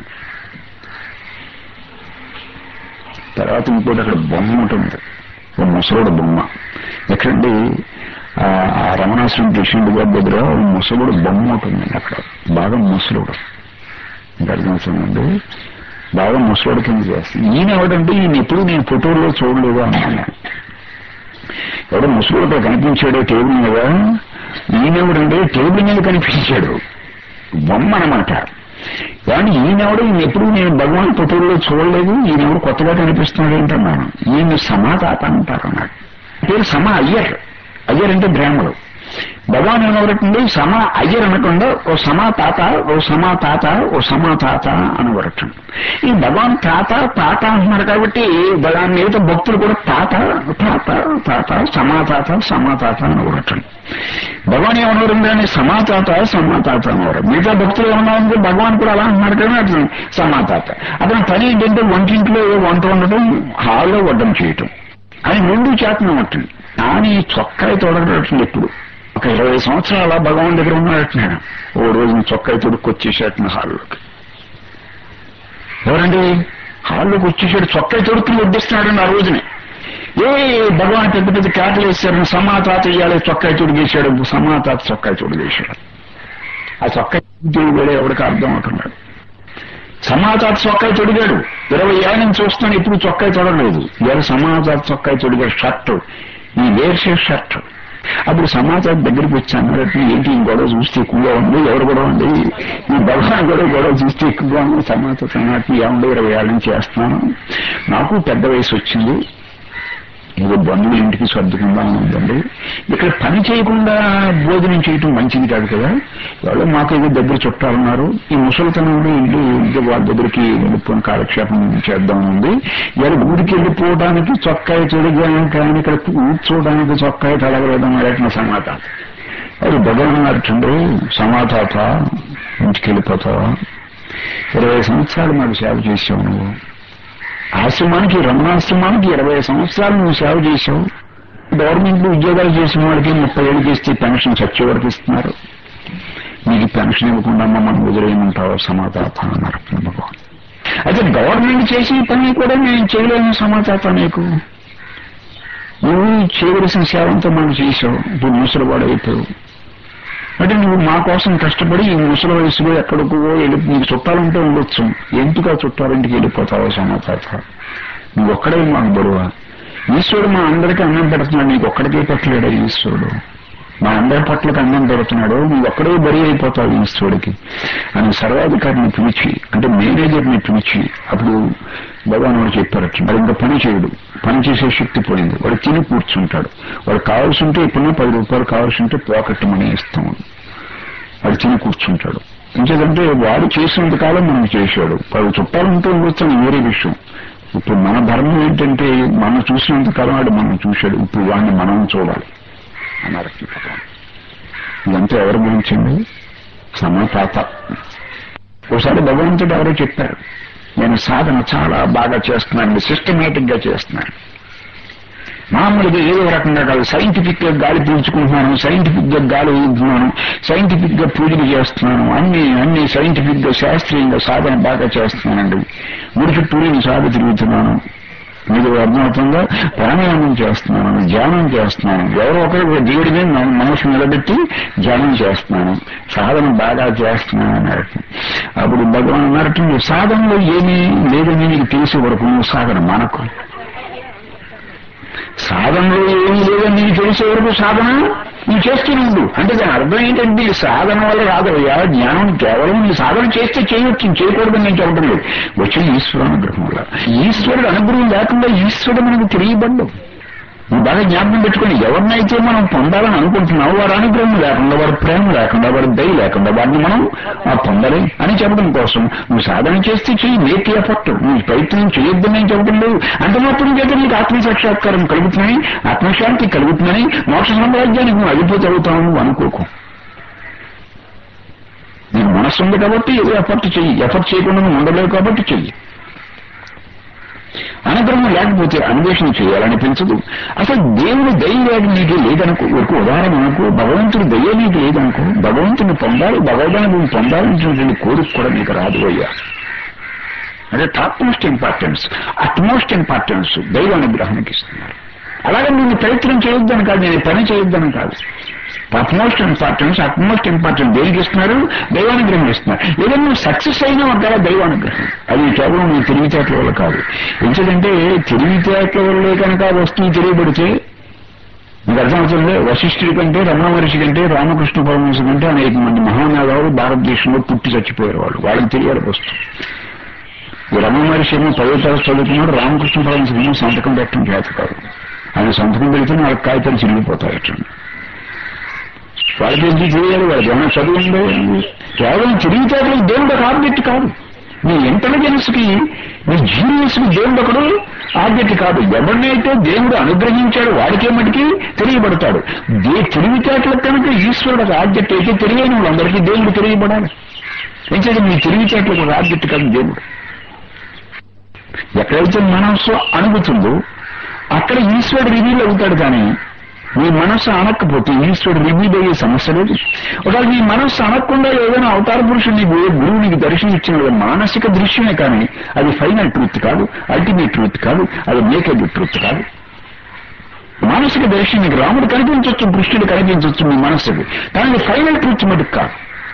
తర్వాత ఇంకోటి అక్కడ బొమ్మ ఉంటుంది ఓ ముసలోడు బొమ్మ ఎక్కడండి ఆ ఆ రమణాశ్రమం కృష్ణుడి గారి దగ్గర ఓ ముసలోడు బొమ్మ ఉంటుంది అక్కడ బాగా ముసలోడు ఇంకా అర్థమవుతుందండి బాగా ముసలోడు కింద చేస్తుంది ఈయన ఎవడంటే ఈయన ఎప్పుడు నేను ఫోటోలో చూడలేదు అన్నాను ఎవడో ముసలోడు అక్కడ కనిపించాడు టేబుల్ మీద ఈయనెవడంటే టేబుల్ మీద కనిపించాడు బొమ్మ అనమాట కానీ ఈయనెవడు ఈయన ఎప్పుడు నేను భగవాన్ ఫోటోల్లో చూడలేదు ఈయనెవడు కొత్తగా కనిపిస్తున్నాడు ఏంటన్నాను ఈయన సమాతాత అంటారు అన్నాడు పేరు సమా అయ్యర్ అయ్యర్ అంటే బ్రాహ్మడు భగవాన్ అనవరటండి సమా అయ్యర్ అనకుండా ఓ సమా తాత ఓ సమా తాత ఓ సమా తాత అనవరటం ఈ భగవాన్ తాత తాత అంటున్నారు కాబట్టి భగవాన్ మిగతా భక్తులు కూడా తాత తాత తాత సమా తాత సమా తాత అనవరటం భగవాన్ ఏమన్నారు అని సమాతాత సమాతాత అన్నారు మిగతా భక్తులు ఏమన్నారంటే భగవాన్ కూడా అలా అంటున్నారు కదా అట్లా సమాతాత అతని పని ఏంటంటే వంటింట్లో వంట వండటం హాల్లో వడ్డం చేయటం అని ముందు చేతనం ఉంటుంది కానీ చొక్కాయి తొడగటం ఎప్పుడు ఒక ఇరవై సంవత్సరాల భగవాన్ దగ్గర ఉన్నాడట ఓ రోజు చొక్కాయి తొడుక్కొచ్చేసాడు హాల్లోకి ఎవరండి హాల్లోకి వచ్చేసాడు చొక్కాయి తొడుక్కుని వడ్డిస్తున్నాడు ఆ రోజునే ఏ భగవాన్ పెద్ద పెద్ద కేటలు వేశారు సమాతాత ఇయ్యాలి చొక్కాయి తొడిగేశాడు సమాతాత చొక్కాయి తొడిగేశాడు ఆ చొక్కాయి తొడిగాడు ఎవరికి అర్థం అవుతున్నాడు సమాతాత చొక్కాయి తొడిగాడు ఇరవై ఏళ్ళ నుంచి చూస్తున్నాను ఇప్పుడు చొక్కాయి తొడగలేదు ఇవాళ సమాతాత చొక్కాయి తొడిగాడు షర్ట్ ఈ వేర్సే షర్ట్ అప్పుడు సమాచారం దగ్గరికి వచ్చాను అన్నట్టు ఏంటి ఈ గొడవ చూస్తే ఎక్కువగా ఉంది ఎవరు గొడవ ఉంది ఈ భగవాన్ గొడవ గొడవ చూస్తే ఎక్కువగా ఉంది సమాచారం అన్నట్టు ఏమంటే ఇరవై ఏళ్ళ నుంచి చేస్తున్నాను నాకు పెద్ద వయసు వచ్చింది ఏదో బంధువుల ఇంటికి సర్దుకుందాం ఉందండి ఇక్కడ పని చేయకుండా భోజనం చేయటం మంచిది కాదు కదా ఎవరో మాకు ఏదో దగ్గర చుట్టాలున్నారు ఈ ముసలితనంలో ఇల్లు ఇంకా వాళ్ళ దగ్గరికి వెళ్ళిపోయిన కాలక్షేపం చేద్దాం ఉంది ఇవాళ ఊరికి వెళ్ళిపోవడానికి చొక్కాయి తొడిగాను కానీ ఇక్కడ కూర్చోవడానికి చొక్కాయి తలగలేదని అడిగిన సమాధానం అది భగవాన్ తండ్రి సమాధాత ఇంటికి వెళ్ళిపోతావా ఇరవై సంవత్సరాలు మాకు సేవ చేసావు నువ్వు ఆశ్రమానికి రమణాశ్రమానికి ఇరవై సంవత్సరాలు నువ్వు సేవ చేశావు గవర్నమెంట్ ఉద్యోగాలు చేసిన వాడికి ముప్పై ఏళ్ళకి ఇస్తే పెన్షన్ చచ్చే వరకు ఇస్తున్నారు నీకు పెన్షన్ ఇవ్వకుండా మమ్మల్ని వదిలేయమంటావు సమాధాత అన్నారు భగవాన్ అయితే గవర్నమెంట్ చేసిన పని కూడా నేను చేయలేను సమాధాత నీకు నువ్వు చేయవలసిన సేవంతో మనం చేసావు ఇప్పుడు ముసలివాడు అయిపోయావు అంటే నువ్వు మా కోసం కష్టపడి ఈ ముసలి వయసులో ఎక్కడికో వెళ్ళి నీకు చుట్టాలంటే ఉండొచ్చు ఎందుకు ఆ చుట్టాలింటికి వెళ్ళిపోతావో సమాచార నువ్వు ఒక్కడే మాకు బరువా ఈశ్వరుడు మా అందరికీ అన్నం పెడుతున్నాడు నీకు ఒక్కడికే పెట్టలేడు ఈశ్వరుడు మా అందరి పట్లకి అన్నం పెడుతున్నాడు నువ్వు ఒక్కడే బరి అయిపోతావు ఈశ్వరుడికి అని సర్వాధికారిని పిలిచి అంటే మేనేజర్ని పిలిచి అప్పుడు భగవాన్ వాడు చెప్పారట మరి ఇంకా పని చేయడు పని చేసే శక్తి పోయింది వాడు తిని కూర్చుంటాడు వాడు కావాల్సి ఉంటే ఇప్పుడు పది రూపాయలు కావాల్సి ఉంటే పాకెట్ మనీ ఇస్తాం వాడు తిని కూర్చుంటాడు ఇంకేదంటే వాడు చేసినంత కాలం మనం చేశాడు వాడు చుట్టాలంటూ ఉండొచ్చు వేరే విషయం ఇప్పుడు మన ధర్మం ఏంటంటే మనం చూసినంత కాలం వాడు మనం చూశాడు ఇప్పుడు వాడిని మనం చూడాలి అన్నారు భగవాన్ ఇదంతా ఎవరి గురించండి సమతాత ఒకసారి భగవంతుడు ఎవరో చెప్పారు నేను సాధన చాలా బాగా చేస్తున్నాను సిస్టమేటిక్ గా చేస్తున్నాను మామూలుగా ఏదో రకంగా కాదు సైంటిఫిక్ గా గాలి పీల్చుకుంటున్నాను సైంటిఫిక్ గా గాలి ఊదుతున్నాను సైంటిఫిక్ గా పూజలు చేస్తున్నాను అన్ని అన్ని సైంటిఫిక్ గా శాస్త్రీయంగా సాధన బాగా చేస్తున్నానండి గుడి చుట్టూ నేను సాగు తిరుగుతున్నాను మీకు అర్థమవుతుందో ప్రాణాయామం చేస్తున్నాను ధ్యానం చేస్తున్నాను ఎవరో ఒకరు దేవుడి మీద మన మనసు నిలబెట్టి ధ్యానం చేస్తున్నాను సాధన బాగా చేస్తున్నాను అన్నారు అప్పుడు భగవాన్ అన్నట్టు నువ్వు సాధనలో ఏమీ లేదని నీకు తెలిసే వరకు నువ్వు సాధన మనకు సాధనలో ఏమీ లేదని నీకు తెలిసే వరకు సాధన నువ్వు చేస్తూనే ఉండు అంటే దాని అర్థం ఏంటంటే ఈ సాధన వల్ల రాదయ్యా జ్ఞానం కేవలం నీ సాధన చేస్తే చేయొచ్చు చేయకూడదని నేను చెప్పడం లేదు వచ్చిన ఈశ్వరానుగ్రహం వల్ల ఈశ్వరుడు అనుగ్రహం లేకుండా ఈశ్వరుడు మనకు తెలియబడ్డం నువ్వు బాగా జ్ఞాపకం పెట్టుకుని ఎవరినైతే మనం పొందాలని అనుకుంటున్నావు వారి అనుగ్రహం లేకుండా వారి ప్రేమ లేకుండా వారి దయ లేకుండా వారిని మనం ఆ పొందలేం అని చెప్పడం కోసం నువ్వు సాధన చేస్తే చెయ్యి మేక్ ఎఫర్ట్ నువ్వు ప్రయత్నం చేయొద్దని నేను చెప్పడం లేదు అంత మాత్రం చేత నీకు ఆత్మసాక్షాత్కారం కలుగుతున్నాయి ఆత్మశాంతి కలుగుతుందని మోక్ష సామ్రాజ్యానికి నువ్వు అధిపతి అవుతావు నువ్వు అనుకోకు నీకు మనస్సు ఉంది కాబట్టి ఏదో ఎఫర్ట్ చెయ్యి ఎఫర్ట్ చేయకుండా నువ్వు ఉండలేవు కాబట్టి చెయ్యి అనుగ్రహం లేకపోతే అన్వేషణ చేయాలనిపించదు అసలు దేవుడు దయ లేదు నీకు లేదనుకో ఒక ఉదాహరణ అనుకో భగవంతుడు దయ నీకు లేదనుకో భగవంతుని పొందాలి భగవదాన్ని పొందాలనేటువంటి కోరిక కూడా నీకు రాదు అయ్యా అదే top most importance utmost importance దైవ అనుగ్రహానికి ఇస్తున్నారు అలాగే నేను ప్రయత్నం చేయొద్దని కాదు నేను పని చేయొద్దని కాదు అట్మోస్ట్ ఇంపార్టెన్స్ అట్మోస్ట్ ఇంపార్టెంట్ దేనికి ఇస్తున్నారు దైవానుగ్రహం ఇస్తున్నారు ఏదైనా నువ్వు సక్సెస్ అయినా ఒకవేళ దైవానుగ్రహం అది కేవలం నీ తెలివితేటల వల్ల కాదు ఎందుకంటే తెలివితేటల వల్లే కనుక ఆ వస్తువు తెలియబడితే మీకు అర్థమవుతుంది వశిష్ఠుడి కంటే రమణ మహర్షి కంటే రామకృష్ణ పరమహంస కంటే అనేక మంది మహామేధావులు భారతదేశంలో పుట్టి చచ్చిపోయారు వాళ్ళు వాళ్ళకి తెలియాలి వస్తుంది ఈ రమణ మహర్షి ఏమో పదో తరగతి చదువుతున్నాడు రామకృష్ణ పరమహంస ఏమో సంతకం పెట్టడం చేత కాదు ఆయన సంతకం పెడితే వాళ్ళకి కాగితాలు చిరిగిపోతాయట వాళ్ళకి ఎందుకు తెలియాలి వాళ్ళకి ఏమైనా చదువు ఉందో ఏంది? కేవలం తెలివితేటలకు దేవుడు ఒక ఆబ్జెక్ట్ కాదు నీ ఇంటెలిజెన్స్ కి నీ జీనియస్ కి దేవుడు ఒకడు ఆబ్జెక్ట్ కాదు ఎవరినైతే దేవుడు అనుగ్రహించాడు వాడికే మటుకి తెలియబడతాడు దే తెలివితేటలకు కనుక ఈశ్వరుడు ఒక ఆబ్జెక్ట్ అయితే తెలియని వాళ్ళందరికీ దేవుడు తెలియబడాలి ఏంటంటే మీ తెలివితేటలకు ఒక ఆబ్జెక్ట్ కాదు దేవుడు ఎక్కడైతే మనస్సు అణుగుతుందో అక్కడ ఈశ్వరుడు రివీల్ అవుతాడు కానీ మీ మనస్సు అనకపోతే ఈశ్వరుడు రివీల్ అయ్యే సమస్య లేదు ఒకవేళ మీ మనస్సు అనకుండా ఏదైనా అవతార పురుషుడు నీకు ఏ గురువు నీకు దర్శనం ఇచ్చిన మానసిక దృశ్యమే కానీ అది ఫైనల్ ట్రూత్ కాదు అల్టిమేట్ ట్రూత్ కాదు అది మేకడ్ ట్రూత్ కాదు మానసిక దర్శనం నీకు రాముడు కనిపించవచ్చు కృష్ణుడు కనిపించవచ్చు మీ మనస్సుకి కానీ అది ఫైనల్ ట్రూత్ మటుకు కాదు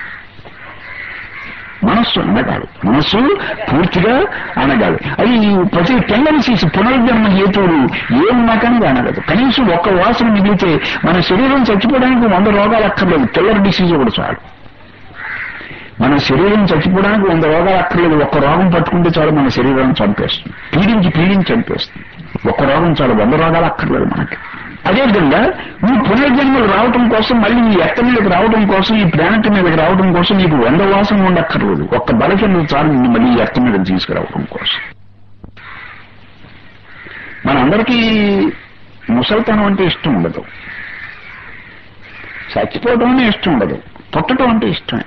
మనస్సు అనగాలి మనస్సు పూర్తిగా అనగాలి అది ప్రతి టెండెన్సీస్ పునర్జన్మ హేతువులు ఏమున్నా కానీ అది అనగదు కనీసం ఒక్క వాసన మిగిలితే మన శరీరం చచ్చిపోవడానికి వంద రోగాలు అక్కర్లేదు తెల్లర్ డిసీజ్ ఒకటి చాలు మన శరీరం చచ్చిపోవడానికి వంద రోగాలు అక్కర్లేదు ఒక్క రోగం పట్టుకుంటే చాలు మన శరీరాన్ని చంపేస్తుంది పీడించి పీడించి చంపేస్తుంది ఒక్క రోగం చాలు వంద రోగాలు అక్కర్లేదు మనకి అదేవిధంగా ఈ పునర్జన్మలు రావడం కోసం మళ్ళీ ఈ ఎక్క మీదకి రావడం కోసం ఈ ప్లానెట్ మీదకి రావడం కోసం నీకు వంద వాసం ఉండక్కర్లేదు ఒక్క బలకెళ్ళి చాలు నిన్ను మళ్ళీ ఈ ఎక్క మీదకి తీసుకురావడం కోసం మనందరికీ ముసలితనం అంటే ఇష్టం ఉండదు చచ్చిపోవడం అంటే ఇష్టం ఉండదు పుట్టడం అంటే ఇష్టమే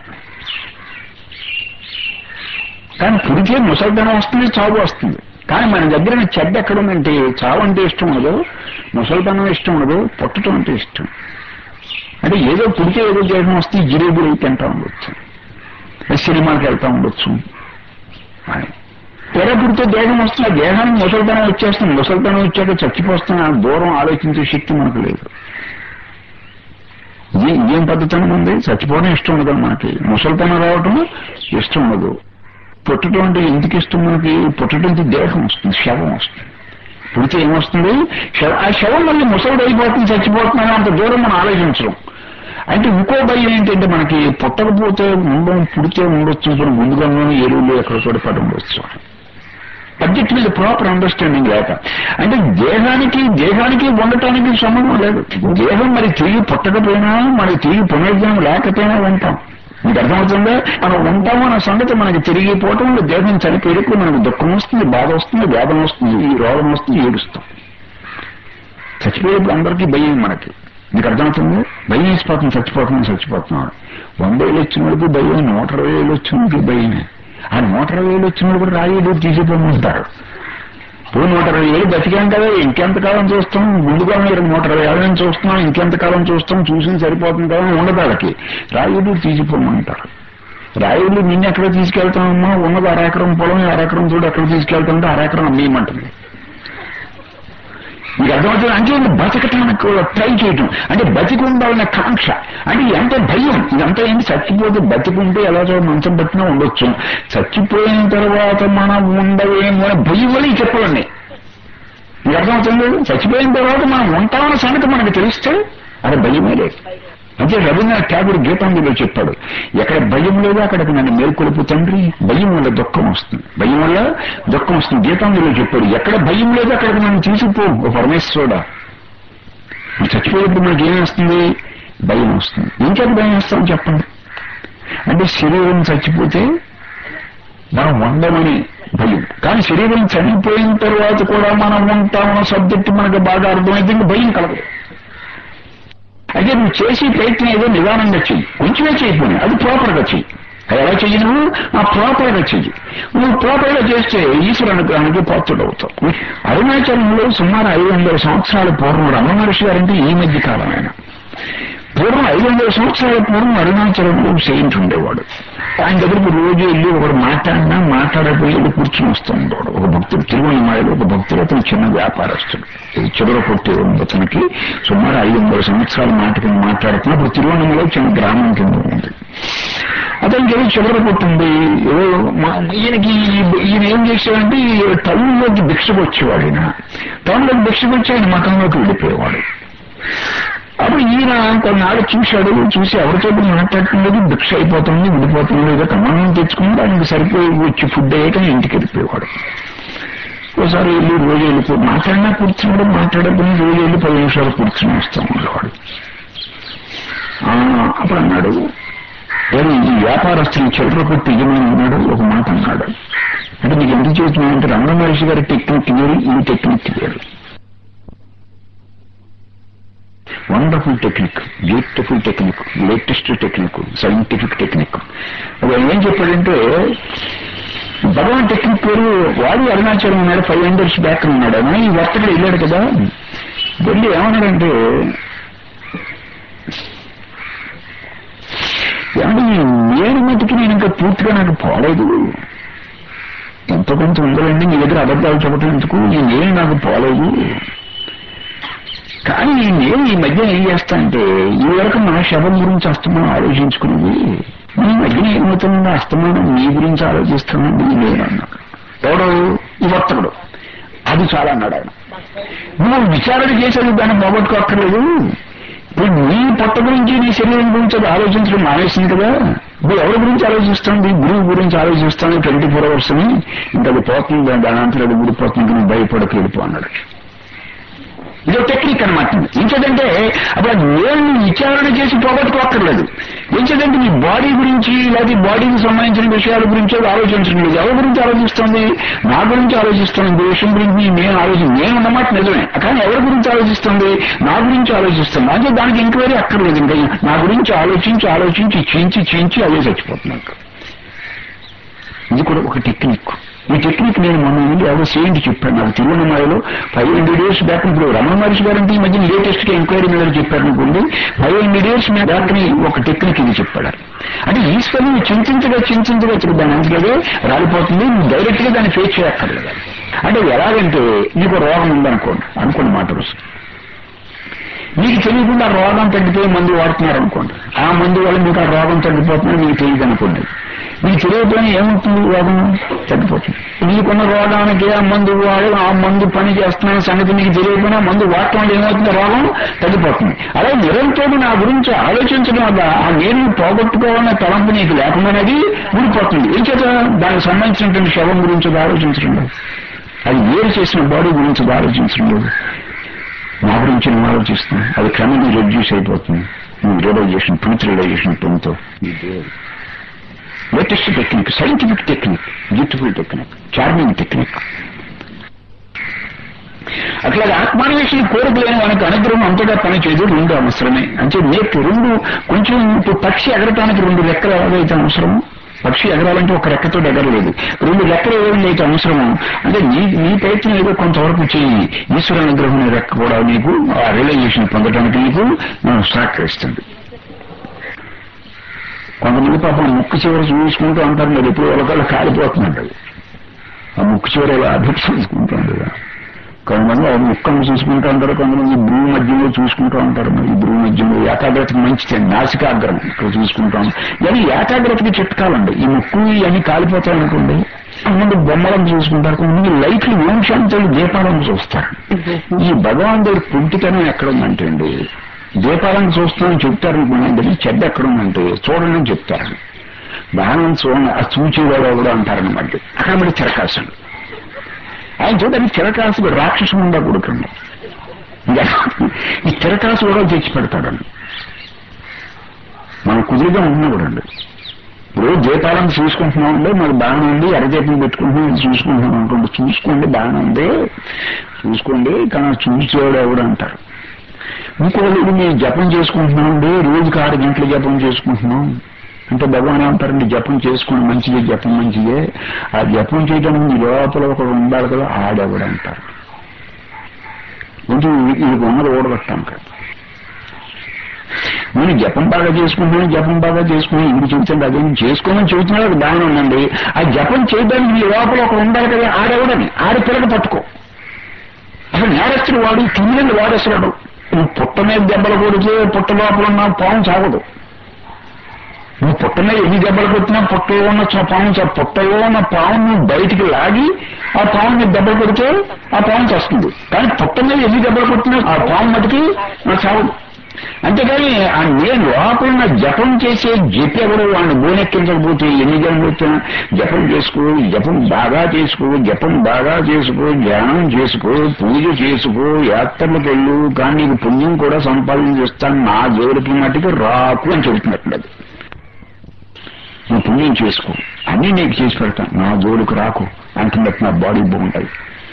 కానీ పుడితే ముసలితనం వస్తుంది చావు వస్తుంది కానీ మన దగ్గర చెడ్డ ఎక్కడ ఉందంటే చావు అంటే ఇష్టం ఉండదు ముసలితనం ఇష్టం ఉండదు పుట్టడం అంటే ఇష్టం అంటే ఏదో పుడితే ఏదో చేయడం వస్తే జిరేబులు తింటా ఉండొచ్చు సినిమాకి వెళ్తా ఉండొచ్చు అని తెర పుడితే దేహం వస్తుంది ఆ దేహానికి ముసలితనం వచ్చేస్తుంది ముసలితనం వచ్చాక చచ్చిపోస్తున్న ఆ దూరం ఆలోచించే శక్తి మనకు లేదు ఇది ఇదేం పద్ధతి ఉంది చచ్చిపోవడం ఇష్టం ఉండదు మనకి ముసలితనం రావటం ఇష్టం ఉండదు పుట్టడం అంటే ఎందుకు ఇష్టం మనకి పుట్టడం అంటే దేహం వస్తుంది శవం వస్తుంది పుడితే ఏమొస్తుంది శవ- ఆ శవం మళ్ళీ ముసలుడు అయిపోతుంది చచ్చిపోతున్నాను అంత దూరం మనం ఆలోచించడం అంటే ఇంకో భయం ఏంటంటే మనకి పుట్టకపోతే ఉండం పుడితే ఉండొచ్చు ఇప్పుడు ముందుగానే ఎరువులు ఎక్కడ చోట పడి ఉండొచ్చు సబ్జెక్ట్ మీద ప్రాపర్ అండర్స్టాండింగ్ లేక అంటే దేహానికి దేహానికి ఉండటానికి సంబంధం లేదు దేహం మరి తిరిగి పుట్టకపోయినా మరి తిరిగి పునర్జన్మ లేకపోయినా ఉంటాం మీకు అర్థమవుతుందా మనం ఉంటాము అన్న సంగతి మనకి తిరిగిపోవటం దేహం చనిపోయేటప్పుడు మనకు దుఃఖం వస్తుంది బాధ వస్తుంది వేదన వస్తుంది ఈ రోగం వస్తుంది ఏడుస్తాం చచ్చిపోయేప్పుడు అందరికీ భయం మనకి మీకు అర్థమవుతుంది భయం వేసిపోతుంది చచ్చిపోతున్నాం చచ్చిపోతున్నాం వంద వేలు వచ్చిన వాళ్ళకి భయం నూట ఇరవై వేలు వచ్చిన వాళ్ళకి భయమే ఆ నూట ఇరవై వేలు వచ్చిన వాళ్ళు కూడా రాయేడు తీసిపోమంటారు ఇప్పుడు నూట ఇరవై వేలు బతికాం కదా ఇంకెంతకాలం చూస్తాం ముందుగా మీరు నూట ఇరవై ఏళ్ళని చూస్తున్నాం ఇంకెంతకాలం చూస్తాం చూసి సరిపోతుంది కదా ఉండదు వాళ్ళకి రాయుడు తీసిపోమంటారు రాయుడు నిన్ను ఎక్కడ తీసుకెళ్తామమ్మా ఉన్నది అరెకరం పొలం అరెకరం చూడు ఎక్కడ తీసుకెళ్తామంటే అరెకరం అమ్మేయమంటుంది మీకు అర్థమవుతుంది అంటే ఏంటి? బతకటానికి కూడా ట్రై చేయటం అంటే బతికి ఉండాలనే కాంక్ష అంటే ఎంత భయం ఇదంతా ఏంటి చచ్చిపోతే బతికుంటే ఎలా చూ మంచం పట్టినా ఉండొచ్చు చచ్చిపోయిన తర్వాత మనం ఉండవేమో అని భయం వల్ల ఈ చెప్పండి మీకు అర్థమవుతుంది చచ్చిపోయిన తర్వాత మనం ఉంటామన్న సంగతి మనకు తెలిస్తే అది భయమే లేదు అంటే రవీంద్రనాథ్ ఠాగూర్ గీతాంజలిలో చెప్పాడు ఎక్కడ భయం లేదో అక్కడికి నన్ను మేల్కొలుపు తండ్రి భయం వల్ల దుఃఖం వస్తుంది భయం వల్ల దుఃఖం వస్తుంది గీతాంజలిలో చెప్పాడు ఎక్కడ భయం లేదో అక్కడికి నన్ను తీసుకుపో ఓ పరమేశ్వరుడా నువ్వు చచ్చిపోయేప్పుడు మనకి ఏం వస్తుంది భయం వస్తుంది ఇంకెంత భయం వస్తాం చెప్పండి అంటే శరీరం చచ్చిపోతే మనం ఉండమని భయం కానీ శరీరం చనిపోయిన తర్వాత కూడా మనం ఉంటామన్న సబ్జెక్ట్ మనకు బాగా అర్థమైతే ఇంకా భయం కలగదు అయితే నువ్వు చేసే ప్రయత్నం ఏదో నిదానంగా చెయ్యి కొంచెమే చేయకపోయి అది ప్రాపర్ గా చెయ్యి అది ఎలా చెయ్యి నువ్వు ఆ ప్రాపర్ గా చెయ్యి నువ్వు ప్రాపర్ గా చేస్తే ఈశ్వర అనుగ్రహానికి పాత్రుడు అవుతావు అరుణాచలంలో సుమారు ఐదు వందల సంవత్సరాల పూర్వం రమణ మహర్షి గారంటే ఈ మధ్య కాలం ఆయన పూర్వం ఐదు వందల సంవత్సరాల పూర్వం అరుణాచలంలో సెయింట్ ఉండేవాడు ఆయన దగ్గరికి రోజు వెళ్ళి ఒకడు మాట్లాడినా మాట్లాడకపోయి వెళ్ళి కూర్చుని వస్తూ ఉండేవాడు ఒక భక్తుడు తిరువణమాయలో ఒక భక్తుడు అతను చిన్న వ్యాపారస్తుడు ఇది చివర కొట్టి అతనికి సుమారు ఐదు వందల సంవత్సరాల మాటకి మాట్లాడుతున్నప్పుడు తిరువణమలో చిన్న గ్రామం కింద ఉంది అతనికి ఏదో చివర కొట్టింది ఏదో మా- ఈయనకి ఈ- ఈయన ఏం చేశాడంటే ఈ టౌన్లోకి భిక్షకు వచ్చేవాడు ఈయన టౌన్లోకి భిక్షకు వచ్చి ఆయన మతంలోకి వెళ్ళిపోయేవాడు అప్పుడు ఈయన కొన్నాళ్ళు చూశాడు చూసి ఎవరితో మాట్లాడుతున్నది భిక్ష అయిపోతుంది విడిపోతుంది ఏదో కమానం తెచ్చుకుని ఆయనకి సరిపోయి వచ్చి ఫుడ్ అయ్యాక ఇంటికి వెళ్ళిపోయేవాడు ఒకసారి వెళ్ళి రోజు వెళ్ళిపో మాట్లాడినా కూర్చున్నాడు మాట్లాడకుండా రోజు వెళ్ళి పది నిమిషాలు కూర్చుని వస్తూ ఉండేవాడు ఆ, అప్పుడు అన్నాడు ఏమి ఈ వ్యాపారస్తులు చిల్లర కొట్టి యజమాని ఉన్నాడు ఒక మాట అన్నాడు అంటే నీకు ఎందుకు చెబుతున్నానంటే రమణ మహర్షి గారి టెక్నిక్ వేరు ఈ టెక్నిక్ వేరు wonderful technique beautiful technique latest technique scientific technique అది ఆయన ఏం చెప్పాడంటే భగవాన్ టెక్నిక్ పేరు వాడు అరుణాచలం ఉన్నాడు ఫైవ్ హండ్రెడ్స్ బ్యాక్ ఉన్నాడు ఆయన ఈ వర్తకుడు వెళ్ళాడు కదా వెళ్ళి ఏమన్నాడంటే ఏమంటే ఈ నేను మటుకు నేను ఇంకా పూర్తిగా నాకు పోలేదు ఎంత కొంత ఉండాలండి మీ దగ్గర అబద్ధాలు చెప్పడం ఎందుకు ఈ నేను నాకు పోలేదు కానీ నేను ఈ మధ్య ఏం చేస్తా అంటే ఈ వరకు నా శవం గురించి అస్తమానం ఆలోచించుకునేది ఈ మధ్యన ఏమవుతుందో అస్తమానం మీ గురించి ఆలోచిస్తున్నాను నేను అన్నాడు ఎవడు ఈ వర్తకుడు అది చాలా అన్నాడు ఆయన నువ్వు విచారణ చేసేది దాన్ని పోగొట్టుకోక్కర్లేదు ఇప్పుడు నీ పొట్ట గురించి నీ శరీరం గురించి అది ఆలోచించడం మానేసింది కదా ఇప్పుడు ఎవరి గురించి ఆలోచిస్తుంది గురువు గురించి ఆలోచిస్తాను ట్వంటీ ఫోర్ అవర్స్ అని ఇంకా అది పోతుంది దాని అంతా అది ఊడిపోతుంది ఇంకా నువ్వు భయపడకు వెళ్ళిపో అన్నాడు ఇదో టెక్నిక్ అనమాట ఇంకేదంటే అప్పుడు నేను విచారణ చేసి పోగొట్టుకోక్కర్లేదు ఎంచేదంటే నీ బాడీ గురించి లేదా బాడీకి సంబంధించిన విషయాల గురించి అది ఆలోచించడం లేదు ఎవరి గురించి ఆలోచిస్తుంది నా గురించి ఆలోచిస్తుంది ఈ విషయం గురించి నేను ఆలోచి నేను ఉన్నమాట నిజమే కానీ ఎవరి గురించి ఆలోచిస్తుంది నా గురించి ఆలోచిస్తుంది అంటే దానికి ఎంక్వైరీ అక్కర్లేదు ఇంకా నా గురించి ఆలోచించి ఆలోచించి చీంచి చీంచి అదే చచ్చిపోతున్నాను ఇది కూడా ఒక టెక్నిక్ ఈ టెక్నిక్ నేను మొన్న నుండి ఎవరో సేయండి చెప్పాను నాకు తిరువన్నమాయలో ఫైవ్ హండ్రెడ్ ఇయర్స్ బ్యాక్ ఇప్పుడు రమణ మహర్షి గారు అంటే ఈ మధ్య లేటెస్ట్ గా ఎంక్వైరీ మీద చెప్పారు అనుకోండి ఫైవ్ హండ్రెడ్ ఇయర్స్ బ్యాక్ ని ఒక టెక్నిక్ ఇది చెప్పాడు అంటే ఈశ్వరుని చింతించగా చింతించగా చెప్పి దాని అంతకే రాలిపోతుంది నువ్వు డైరెక్ట్ గా దాన్ని ఫేస్ చేయక్కర్లేదు అంటే ఎలాగంటే నీకు రోగం ఉందనుకోండి అనుకోండి మాట రోజు మీకు తెలియకుండా రోగం తగ్గిపోయి మందు వాడుతున్నారు అనుకోండి ఆ మందు వల్ల మీకు ఆ రోగం తగ్గిపోతుందని మీకు తెలియదు అనుకోండి మీకు తెలియకపోయినా ఏమవుతుంది రోగం తగ్గిపోతుంది మీకున్న రోగానికి ఆ మందు వాడు ఆ మందు పని చేస్తున్న సంగతి మీకు తెలియకపోయినా మందు వాడటం వల్ల ఏమవుతుంది రోగం తగ్గిపోతుంది అలాగే నిరంతరం నా గురించి ఆలోచించడం వల్ల ఆ నేను పోగొట్టుకోవాలన్న తలంపు నీకు లేకుండానేది ఊడిపోతుంది ఏం చేత దానికి సంబంధించినటువంటి శవం గురించి అది ఆలోచించడం లేదు అది వేరు చేసిన బాడీ గురించి అది ఆలోచించడం లేదు నా గురించి నువ్వు ఆలోచిస్తున్నావు అది క్రమంగా రెడ్యూస్ అయిపోతుంది నువ్వు రియలైజేషన్ ట్రూత్ రియలైజేషన్ పొందుతో latest technique scientific technique beautiful technique charming technique అట్లాగే ఆత్మాన్వేషణ కోరిక లేని మనకు అనుగ్రహం అంతగా పనిచేయదు రెండు అవసరమే అంటే మీకు రెండు కొంచెం ఇప్పుడు పక్షి ఎగరటానికి రెండు రెక్కలు ఎలాగైతే అవసరమో పక్షి ఎగరాలంటే ఒక రెక్కతో ఎగరలేదు రెండు రెక్కలు ఏమైనా అయితే అవసరమో అంటే నీ నీ ప్రయత్నం ఏదో కొంతవరకు చేయి ఈశ్వర అనుగ్రహం అనే రెక్క కూడా నీకు ఆ రియలైజేషన్ పొందడానికి నీకు ఆ, సహకరిస్తుంది కొంతమంది పాపం ముక్కు చివరి చూసుకుంటూ అంటారు మీరు ఎప్పుడు ఒకళ్ళు కాలిపోతున్నాడు ఆ ముక్కు చివరి ఎలా అభిక్షించుకుంటాడు కదా కొంతమంది ఆ ముక్కను చూసుకుంటూ ఉంటారు కొంతమంది భ్రూ మధ్యలో చూసుకుంటూ ఉంటారు మరి ఈ భ్రూ మధ్యలో ఏకాగ్రతకి మంచిది నాసికాగ్రం ఇక్కడ చూసుకుంటాం ఇవన్నీ ఏకాగ్రతకి చిట్కాలండి ఈ ముక్కు ఇవన్నీ కాలిపోతాయి అనుకోండి కొంతమంది బొమ్మలను చూసుకుంటారు కొంతమంది లైట్లు ఓంశాంతులు దీపాలను చూస్తారు ఈ భగవాన్ దగ్గర కుంటితనం ఎక్కడ ఉందంటే అండి దీపాలను చూస్తామని చెప్తారు అనుకున్నాండి చెడ్డ ఎక్కడ ఉందంటే చూడండి అని చెప్తారు బాణం చూడండి ఆ చూచేవాడు ఎవడో అంటారనమాట అక్కడ మరి చిరకాసండి ఆయన చూడండి చిరకాసుడు రాక్షసుకుండా కొడుకండి ఇంకా ఈ చిరకాసు కూడా తెచ్చి పెడతాడండి మనం కుదురుగా ఉంటున్నా కూడా అండి ఇప్పుడు దీపాలను చూసుకుంటున్నాం అండి మరి బాగానే ఉంది ఎర్రదీపం పెట్టుకుంటున్నాం ఇది చూసుకుంటున్నాం అనుకోండి చూసుకోండి బాగానే ఉంది చూసుకోండి కానీ చూసేవాడు ఎవడు అంటారు ఇంకోళ్ళు ఇది మేము జపం చేసుకుంటున్నామండి రోజుకి ఆరు గంటలు జపం చేసుకుంటున్నాం అంటే భగవాన్ ఏమంటారండి జపం చేసుకోండి మంచిదే జపం మంచిదే ఆ జపం చేయడానికి మీ లోపల ఒకడు ఉండాలి కదా ఆడెవడు అంటారు కొంచెం ఇది ఉన్నది ఓడగొట్టాం కదా నేను జపం బాగా చేసుకుంటున్నాను జపం బాగా చేసుకున్నాను ఇది చెబుతుంది అదే చేసుకోమని చెబుతున్నాడు అది బాగానే ఉందండి ఆ జపం చేయడానికి మీ లోపల ఒకడు ఉండాలి కదా ఆడెవడని ఆడి పిల్లక పట్టుకో అసలు నేరస్తుడు వాడు కిందని వాడేస్తున్నాడు నువ్వు పుట్ట మీద దెబ్బలు కొడితే పుట్ట లోపల ఉన్న పాము సాగదు నువ్వు పుట్ట మీద ఎన్ని దెబ్బలు కొట్టినా పుట్టలో ఉన్న చ- పాము చ- పుట్టలో ఉన్న పాము నువ్వు బయటికి లాగి ఆ పాము మీద దెబ్బలు కొడితే ఆ పాము చేస్తుంది కానీ పుట్ట మీద ఎన్ని దెబ్బలు కొట్టినా ఆ పాము మటుకి నాకు సాగదు అంతేగాని ఆ నేను లోపల జపం చేసే జపి ఎవరు వాడిని బోనెక్కించకపోతే ఎన్ని జన్మలు వచ్చినా జపం చేసుకో జపం బాగా చేసుకో జపం బాగా చేసుకో ధ్యానం చేసుకో పూజ చేసుకో యాత్రలకు వెళ్ళు కానీ నీకు పుణ్యం కూడా సంపాదన చేస్తాను నా జోలికి మట్టికి రాకు అని చెబుతున్నట్లేదు నువ్వు పుణ్యం చేసుకో అన్నీ నీకు చేసి పెడతాను నా జోలికి రాకు అంటున్నట్టు నా బాడీ బాగుంటుంది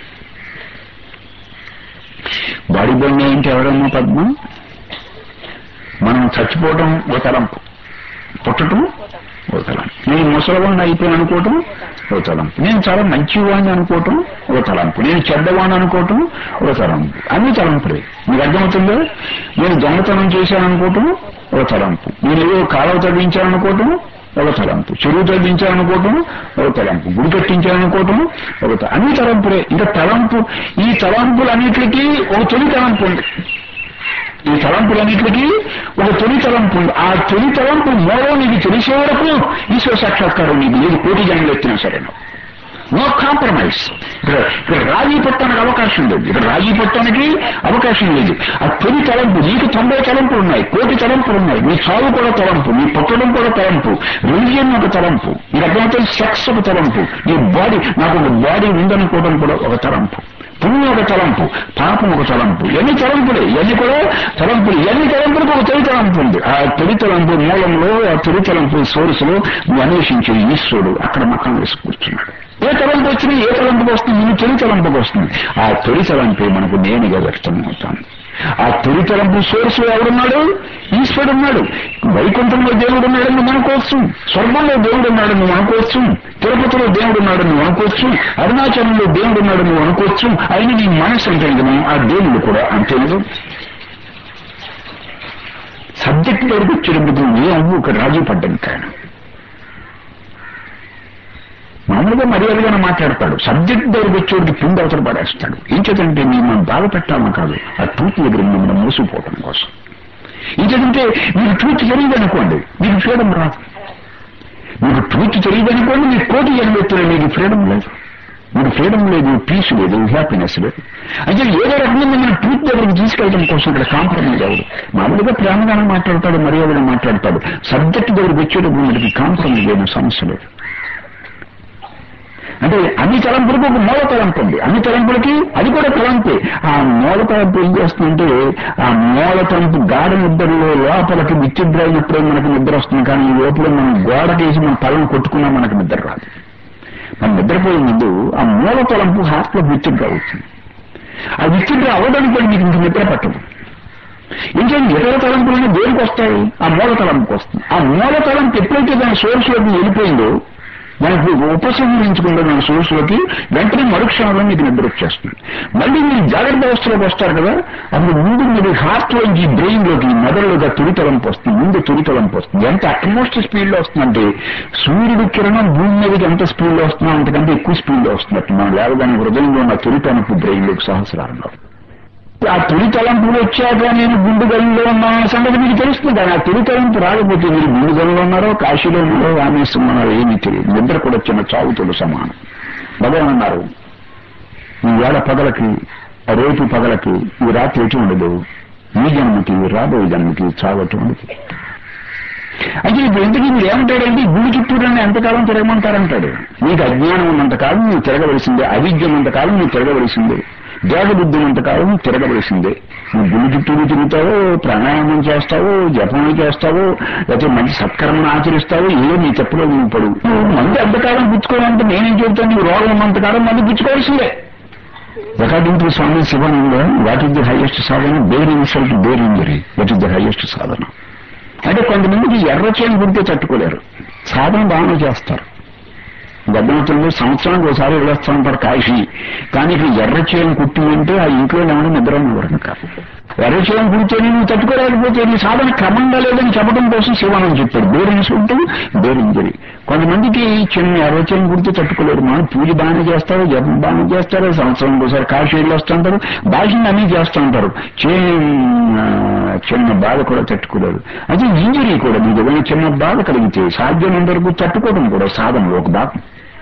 బాడీ బాగుండే ఏంటి ఎవరమ్మా పద్మ మనం చచ్చిపోవడం ఒక తలంపు పుట్టడం ఒక తలంపు నేను ముసలివాడిని అయిపోయాను అనుకోవటం ఒక తలంపు నేను చాలా మంచివాడిని అనుకోవటం ఒక తలంపు నేను చెడ్డవాడిని అనుకోవటం ఒక తలంపు అన్ని తలంపులే మీకు అర్థమవుతుందో నేను దొంగతనం చేశాను అనుకోవటం ఒక తలంపు నేను ఏదో కాలువ తగ్గించాలనుకోవటం ఒక తలంపు చెరువు తగ్గించాలనుకోవటం ఒక తలంపు గుడి కట్టించాలనుకోవటం ఒక త- అన్ని తలంపులే ఇంకా తలంపు ఈ తలంపులన్నిటికీ ఒక తొలి తలంపు ఉంది ఈ తలంపులన్నిటికీ ఒక తొలి తలంపు ఉంది ఆ తొలి తలంపు మూలం నీకు తెలిసే వరకు ఈశ్వర సాక్షాత్కారం నీకు లేదు కోటి జన్మలు ఎత్తినా సరే నో కాంప్రమైజ్ ఇక్కడ ఇక్కడ రాజీ పట్టడానికి అవకాశం లేదు ఇక్కడ రాజీ పట్టడానికి అవకాశం లేదు ఆ తొలి తలంపు నీకు తొంభై తలంపులు ఉన్నాయి కోటి తలంపులు ఉన్నాయి నీ చావు కూడా తలంపు నీ పుట్టడం కూడా తలంపు రిలీజియన్ ఒక తలంపు నీకు అర్థమవుతుంది సెక్స్ ఒక తలంపు నీ బాడీ నాకు ఒక బాడీ ఉందనుకోవడం కూడా ఒక తలంపు పుణ్యం ఒక తలంపు పాపం ఒక తలంపు ఎన్ని తలంపులే ఇవన్నీ కూడా తలంపులు ఎన్ని తలంపులకు ఒక తొలి తలంపు ఉంది ఆ తొలి తలంపు మూలంలో ఆ తొలి తలంపు సోర్సులో నువ్వు అన్వేషించే ఈశ్వరుడు అక్కడ మకం వేసి కూర్చున్నాడు ఏ తలంపు వచ్చినా ఏ తలంపుకి వస్తుంది నువ్వు తొలి తలంపుకి వస్తుంది ఆ తొలి తలంపే మనకు నేనుగా వ్యక్తం అవుతాను ఆ తొలి తలంపు సోర్స్ ఎవడున్నాడు ఈశ్వరుడు ఉన్నాడు వైకుంఠంలో దేవుడు ఉన్నాడని నువ్వు అనుకోవచ్చు స్వర్గంలో దేవుడు ఉన్నాడని నువ్వు అనుకోవచ్చు తిరుపతిలో దేవుడు ఉన్నాడని నువ్వు అనుకోవచ్చు అరుణాచలంలో దేవుడు ఉన్నాడని నువ్వు అనుకోవచ్చు అయిన నీ మనసు అంటే నిజము, ఆ దేవుడు కూడా అంతే నిజం సబ్జెక్ట్ వరకు వచ్చేటప్పుడు ఏ అవ్వు ఒక రాజీ పడ్డం కాను మామూలుగా మర్యాదగానే మాట్లాడతాడు సబ్జెక్ట్ దగ్గరికి వచ్చేవాడికి పిండి అవతల పడేస్తాడు ఏం చేతంటే మేము మనం బాధ పెట్టాలని కాదు ఆ ట్రూత్ దగ్గర మిమ్మల్ని మోసిపోవటం కోసం ఏం చేతంటే మీకు ట్రూత్ తెలియదు అనుకోండి మీకు ఫ్రీడమ్ రాదు మీకు ట్రూత్ తెలియదు అనుకోండి మీకు కోటి జన్మెత్తున మీకు ఫ్రీడమ్ లేదు మీకు ఫ్రీడమ్ లేదు పీస్ లేదు హ్యాపీనెస్ లేదు అంటే ఏదో రకంగా మిమ్మల్ని ట్రూత్ దగ్గరికి తీసుకెళ్ళడం కోసం ఇక్కడ కాంప్రమైజ్ అవ్వడు మామూలుగా ప్రేమగానే మాట్లాడతాడు మర్యాదగా మాట్లాడతాడు సబ్జెక్ట్ దగ్గరికి వచ్చేటప్పుడు మనకి కాంప్రమైజ్ లేదు సమస్య లేదు అంటే అన్ని తలంపులకు ఒక మూల తలంపు ఉంది అన్ని తలంపులకి అది కూడా తలంపే ఆ మూల తలంపు ఏం చేస్తుందంటే ఆ మూల తలంపు గాఢ నిద్రలో లోపలికి నిత్యద్ర అయినప్పుడే మనకు నిద్ర వస్తుంది కానీ ఈ లోపల మనం గోడకేసి మన తలను కొట్టుకున్నా మనకు నిద్ర రాదు మనం నిద్రపోయే ముందు ఆ మూల తలంపు హార్ట్లో విత్తుడ్రా అవుతుంది ఆ విత్తుడ్రా అవ్వడానికి కూడా మీకు ఇంక నిద్ర పట్టదు ఇంకేం ఇతర తలంపులన్నీ దేనికి వస్తాయి ఆ మూల తలంపుకి వస్తుంది ఆ మూల తలంపు ఎప్పుడైతే దాని సోర్స్లోకి వెళ్ళిపోయిందో మనకు ఉపసంహరించుకుంటే మన సోర్స్లోకి వెంటనే మరుక్షణంలో మీకు నిద్ర వచ్చేస్తుంది మళ్ళీ మీరు జాగ్రత్త అవస్థలోకి వస్తారు కదా అప్పుడు ముందు మీరు హార్ట్ లోంచి బ్రెయిన్ లోకి మెదడులోకి తొలితలంపు వస్తుంది ముందు తొలితలంపు వస్తుంది ఎంత అట్మోస్ట్ స్పీడ్ లో వస్తుందంటే సూర్యుడి కిరణం భూమి మీదకి ఎంత స్పీడ్ లో వస్తుందో అంతకంటే ఎక్కువ స్పీడ్ లో వస్తున్నట్టు మనం లేవగానే హృదయంలో ఉన్న తొలితలంపు బ్రెయిన్ లోకి సహస్రారంలో ఆ తొలి తలంపులు వచ్చాక నేను గుండు గదిలో ఉన్నానన్న సంగతి మీకు తెలుస్తుంది కానీ ఆ తొలి తలంపు రాకపోతే మీరు గుండు గదిలో ఉన్నారో కాశీలో ఉన్నారో రామేశ్వరం ఉన్నారో ఏమీ తెలియదు నిద్ర కూడా చిన్న చావుతులు సమానం భగవాన్ అన్నారు ఈ వేళ పగలకి ఆ రేపు పగలకి ఈ రాత్రి ఎటు ఉండదు ఈ జన్మకి రాబోయే జన్మకి చావటం ఉండదు అయితే ఇప్పుడు ఇంతకీ మీరు ఏమంటాడంటే ఈ గుడి చుట్టూరని ఎంతకాలం తిరగమంటారంటాడు నీకు అజ్ఞానం ఉన్నంతకాలం నువ్వు తిరగవలసిందే అవిద్య ఉన్నంతకాలం నువ్వు తిరగవలసిందే దేహబుద్ధి ఉన్నంతకాలం నువ్వు తిరగవలసిందే నువ్వు గుడి చుట్టూరు తిరుగుతావో ప్రాణాయామం చేస్తావో జపం చేస్తావో లేకపోతే మంచి సత్కర్మను ఆచరిస్తావో ఏదో నీ తప్పులో నువ్వు పడు నువ్వు మంది ఎంతకాలం పుచ్చుకోవాలంటే నేనేం చెబుతాను నీకు రోగం ఉన్నంతకాలం మంది పుచ్చుకోవాల్సిందే according to Swami Sivananda what is the highest sadhana bear insult bear injury that is the highest sadhana అంటే కొంతమందికి ఎర్ర చేయని గుడితే తట్టుకోలేరు సాధన బాగానే చేస్తారు గర్భవతులు సంవత్సరానికి ఒకసారి వెళ్ళొస్తా ఉంటారు కాశీ కానీ ఇక్కడ ఎర్ర చేయని కుట్టిందంటే ఆ ఇంట్లో ఏమైనా నిద్ర ఉన్నవారు కాదు ఎర్ర చేయని కుడితేనే నువ్వు తట్టుకోలేకపోతే నీ సాధన క్రమంగా లేదని చెప్పడం కోసం శివానంద చెప్పాడు బేర్ ఇన్సల్ట్ బేర్ ఇంజరీ కొంతమందికి చిన్న ఎర్ర చేయని కుడితే తట్టుకోలేరు మనం పూజ బాగానే చేస్తారు జపం బాగానే చేస్తారు సంవత్సరం ఒకసారి కాశీ వెళ్ళి వస్తుంటారు భాషను అన్నీ చేస్తూ ఉంటారు చే చిన్న బాధ కూడా తట్టుకోలేరు అది ఇంజరీ కూడా మీకు ఏదైనా చిన్న బాధ కలిగితే సాధ్యమైనంత వరకు తట్టుకోవడం కూడా సాధనలో ఒక భాగం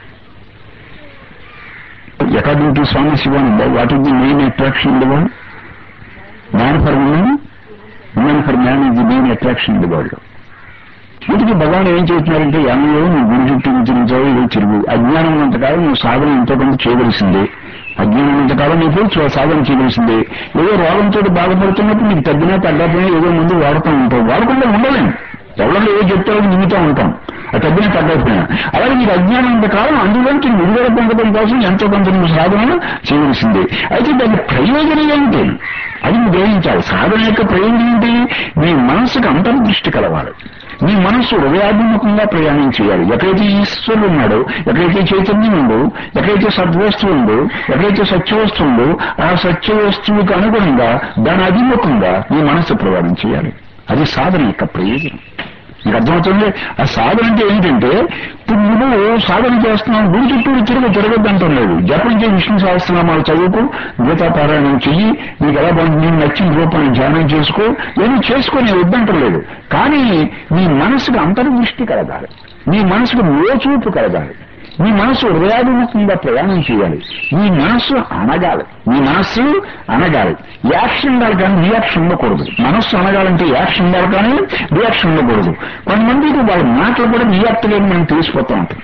according to Swami Sivananda what is the main attraction in the world man for women women for man ఇది main attraction in the world వీటికి భగవాన్ ఏం చెబుతున్నారంటే ఎన్నో నువ్వు గుడి చుట్టూ తిరుగుతావు ఇది తిరుగు అజ్ఞానం ఉన్నంతకాలం నువ్వు సాధన ఎంతో కొంత చేయవలసిందే అజ్ఞానం ఉన్నంతకాలం నీకు చూ- సాధన చేయవలసిందే ఏదో రోగంతో బాధపడుతున్నప్పుడు నీకు తగ్గినా తగ్గకపోయినా ఏదో ముందు వాడుతూ ఉంటావు వాడకుండా ఉండలేము ఎవరిలో ఏదో చెప్తారో నిమితా ఉంటాం అది తగ్గినా తగ్గకపోయినా అలాగే నీకు అజ్ఞానం ఉన్నంతకాలం అందులోంచి విడుదల పొందడం కోసం ఎంతో కొంత నువ్వు సాధన చేయవలసిందే అయితే దాని ప్రయోజనం ఏంటి అది నువ్వు గ్రహించాలి సాధన యొక్క ప్రయోజనం ఏంటి నీ మనసుకు అంతర్దృష్టి కలవాలి నీ మనస్సు హృదయాభిముఖంగా ప్రయాణం చేయాలి ఎక్కడైతే ఈశ్వరుడు ఉన్నాడో ఎక్కడైతే చైతన్యం ఉందో ఎక్కడైతే సద్వస్తువు ఉందో ఎక్కడైతే సత్యవస్తువు ఉందో ఆ సత్యవస్తువుకు అనుగుణంగా దాని అభిముఖంగా నీ మనస్సు ప్రయాణం చేయాలి అది సాధన యొక్క ప్రయోజనం మీకు అర్థమవుతుంది ఆ సాధన అంటే ఏంటంటే ఇప్పుడు నువ్వు సాధన చేస్తున్నావు గుడి చుట్టూరు తిరుగు తిరగద్దు అంటున్నాడు జపం చేయి విష్ణు సహస్రనామాలు చదువుకు గీతా పారాయణం చెయ్యి నీకు ఎలా బాగుంది నీకు నచ్చిన రూపాన్ని ధ్యానం చేసుకో ఏమీ చేసుకొని వద్దంటలేదు కానీ నీ మనసుకు అంతర్దృష్టి కలగాలి నీ మనసుకు లోచూపు కలగాలి నీ మనసు హృదయాభిముఖంగా ప్రయాణం చేయాలి నీ మనస్సు అనగాలి నీ మనస్సు అనగాలి యాక్షన్ ఉండాలి కానీ రియాక్షన్ ఉండకూడదు మనస్సు అనగాలంటే యాక్షన్ ఉండాలి కానీ రియాక్షన్ ఉండకూడదు కొంతమందికి వాళ్ళ మాటలు కూడా రియాక్ట్ లేని మనం తెలిసిపోతూ ఉంటాం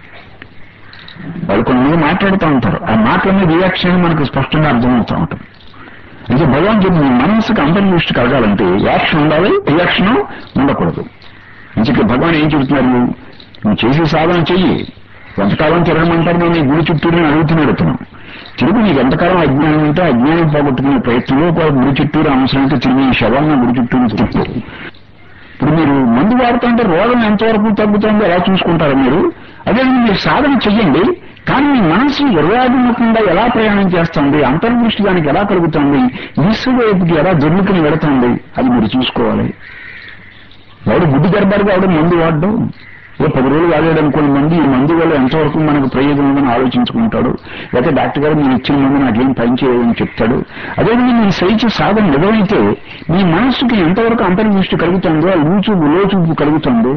వాళ్ళు కొంతమంది మాట్లాడుతూ ఉంటారు ఆ మాటల మీద రియాక్షన్ అని మనకు స్పష్టంగా అర్థమవుతూ ఉంటుంది అయితే భగవాన్ చెప్పి నీ మనస్సుకు అంతర్దృష్టి కలగాలంటే యాక్షన్ ఉండాలి రియాక్షన్ ఉండకూడదు ఇందుకే భగవాన్ ఏం చెబుతున్నారు నువ్వు చేసే సాధన చెయ్యి ఎంతకాలం తిరగమంటారు నేను ఈ గుడి చుట్టూరు నేను అడుగుతున్నాడు ఇతను తిరుగు నీకు ఎంతకాలం అజ్ఞానం ఉంటే అజ్ఞానం పోగొట్టుకునే ప్రయత్నంలో ఒక గుడి చుట్టూరు అవసరమైతే తిరిగి ఈ శవాలను గుడి చుట్టూరు తిప్పు ఇప్పుడు మీరు మందు వాడుతుంటే రోగం ఎంతవరకు తగ్గుతుందో ఎలా చూసుకుంటారు మీరు అదే మీరు సాధన చెయ్యండి కానీ మీ మనసు ఇరవాభిముఖంగా ఎలా ప్రయాణం చేస్తుంది అంతర్దృష్టి దానికి ఎలా కలుగుతుంది ఈశ్వరు వైపుకి ఎలా దొర్లుకుని వెళుతుంది అది మీరు చూసుకోవాలి ఎవడు గుడ్డి గర్భారుగా ఎవడు మందు వాడడం ఏ పది రోజులు వాడాడు అనుకోని మంది ఈ మందు వల్ల ఎంతవరకు మనకు ప్రయోజనం ఉందని ఆలోచించుకుంటాడు లేకపోతే డాక్టర్ గారు మీరు ఇచ్చిన మందు నాకేం పని చేయదని చెప్తాడు అదేవిధంగా మీ సైచు సాధన నిజమైతే మీ మనస్సుకి ఎంతవరకు అంతర్దృష్టి కలుగుతుందో ఆ లూచూపు లోచూపు కలుగుతుందో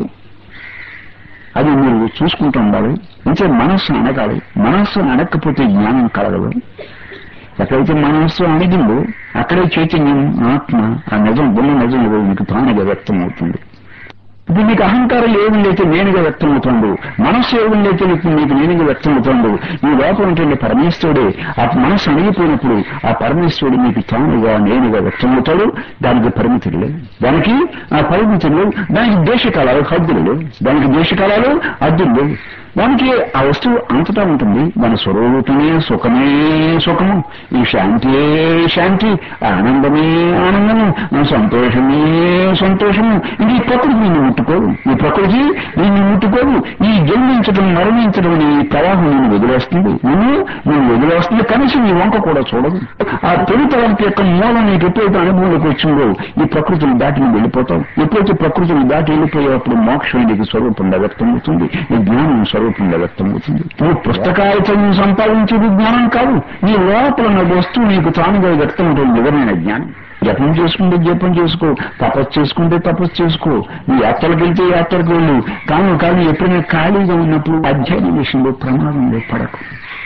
అది మీరు చూసుకుంటూ ఉండాలి అంటే మనస్సు అనగాలి మనస్సు అనకపోతే జ్ఞానం కలగదు ఎక్కడైతే మనస్సు అణిగిందో అక్కడే చైతన్యం ఆత్మ ఆ నిజం గుణ నిజం ఏదో మీకు తానుగా వ్యక్తం అవుతుంది ఇప్పుడు మీకు అహంకారం ఏ అయితే నేనుగా వ్యక్తమవుతుందో మనస్సు ఏ అయితే మీకు మీకు నేనుగా వ్యక్తమవుతుందో మీ లోపల ఉంటుంది పరమేశ్వరుడే ఆ మనస్సు అణిగిపోయినప్పుడు ఆ పరమేశ్వరుడు మీకు తానుగా నేనుగా వ్యక్తమవుతాడు దానికి పరిమితులు లేవు దానికి ఆ పరిమితులు లేవు దానికి దేశకాలాలు హద్దులు లేవు దానికి దేశకాలాలు హద్దులు లేవు దానికి ఆ వస్తువు అంతటా ఉంటుంది దాని స్వరూపమే సుఖమే సుఖము ఈ శాంతియే శాంతి ఆనందమే ఆనందము ఆ సంతోషమే సంతోషము ఇది ఈ ప్రకృతి నిన్ను ముట్టుకోదు ఈ ప్రకృతి నిన్ను ముట్టుకోదు ఈ జన్మించడం మరణించడం అనే ఈ ప్రవాహం నిన్ను వదిలేస్తుంది నిన్ను నువ్వు వదిలేస్తుంది కనీసం నీ వంక కూడా చూడదు ఆ తొలి తలంపు యొక్క మూలం నీకు ఎప్పుడైతే అనుభవంలోకి వచ్చిందో ఈ ప్రకృతిని దాటి నువ్వు వెళ్ళిపోతావు ఎప్పుడైతే ప్రకృతిని దాటి వెళ్ళిపోయేటప్పుడు మోక్షం నీకు స్వరూపంగా వ్యక్తమవుతుంది ఈ జ్ఞానం స్వరూపంగా వ్యక్తమవుతుంది నువ్వు పుస్తకాలతో సంపాదించేది జ్ఞానం కాదు నీ లోపల ఉన్న వస్తువు నీకు తానుగా వ్యక్తమవుతుంది నిజమైన జ్ఞానం జపం చేసుకుంటే జపం చేసుకో తపస్సు చేసుకుంటే తపస్సు చేసుకో నీ యాత్రలకు వెళ్తే యాత్రకు వెళ్ళు కానీ కానీ ఎప్పుడైనా ఖాళీగా ఉన్నప్పుడు అధ్యయన విషయంలో ప్రమాదంలో పడకు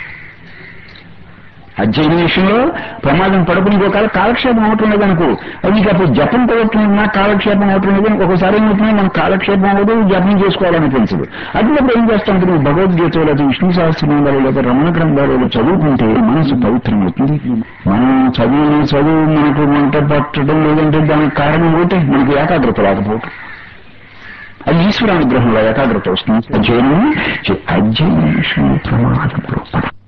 అధ్యయన విషయంలో ప్రమాదం పడకు నీకు ఒకవేళ కాలక్షేపం అవటం లేదనుకో అది నీకు అప్పుడు జపం పడుతున్నా కాలక్షేపం అవటం లేదు ఒకసారి ఏమవుతుంది మనం కాలక్షేపం అవ్వదు జపం చేసుకోవాలనిపించదు అట్లప్పుడు ఏం చేస్తాం అంటే నువ్వు భగవద్గీత లేదా విష్ణు సహస్రనామాలు లేదా రమణ గ్రంథాలు చదువుకుంటే మనసు పవిత్రమవుతుంది మనం చదివిన చదువు మనకు మంట పట్టడం లేదంటే దానికి కారణం ఒకటే మనకు ఏకాగ్రత రాకపోవటం అది ఈశ్వరానుగ్రహంలో ఏకాగ్రత వస్తుంది అధ్యయనం అధ్యయన విషయంలో ప్రమాదంలో పడ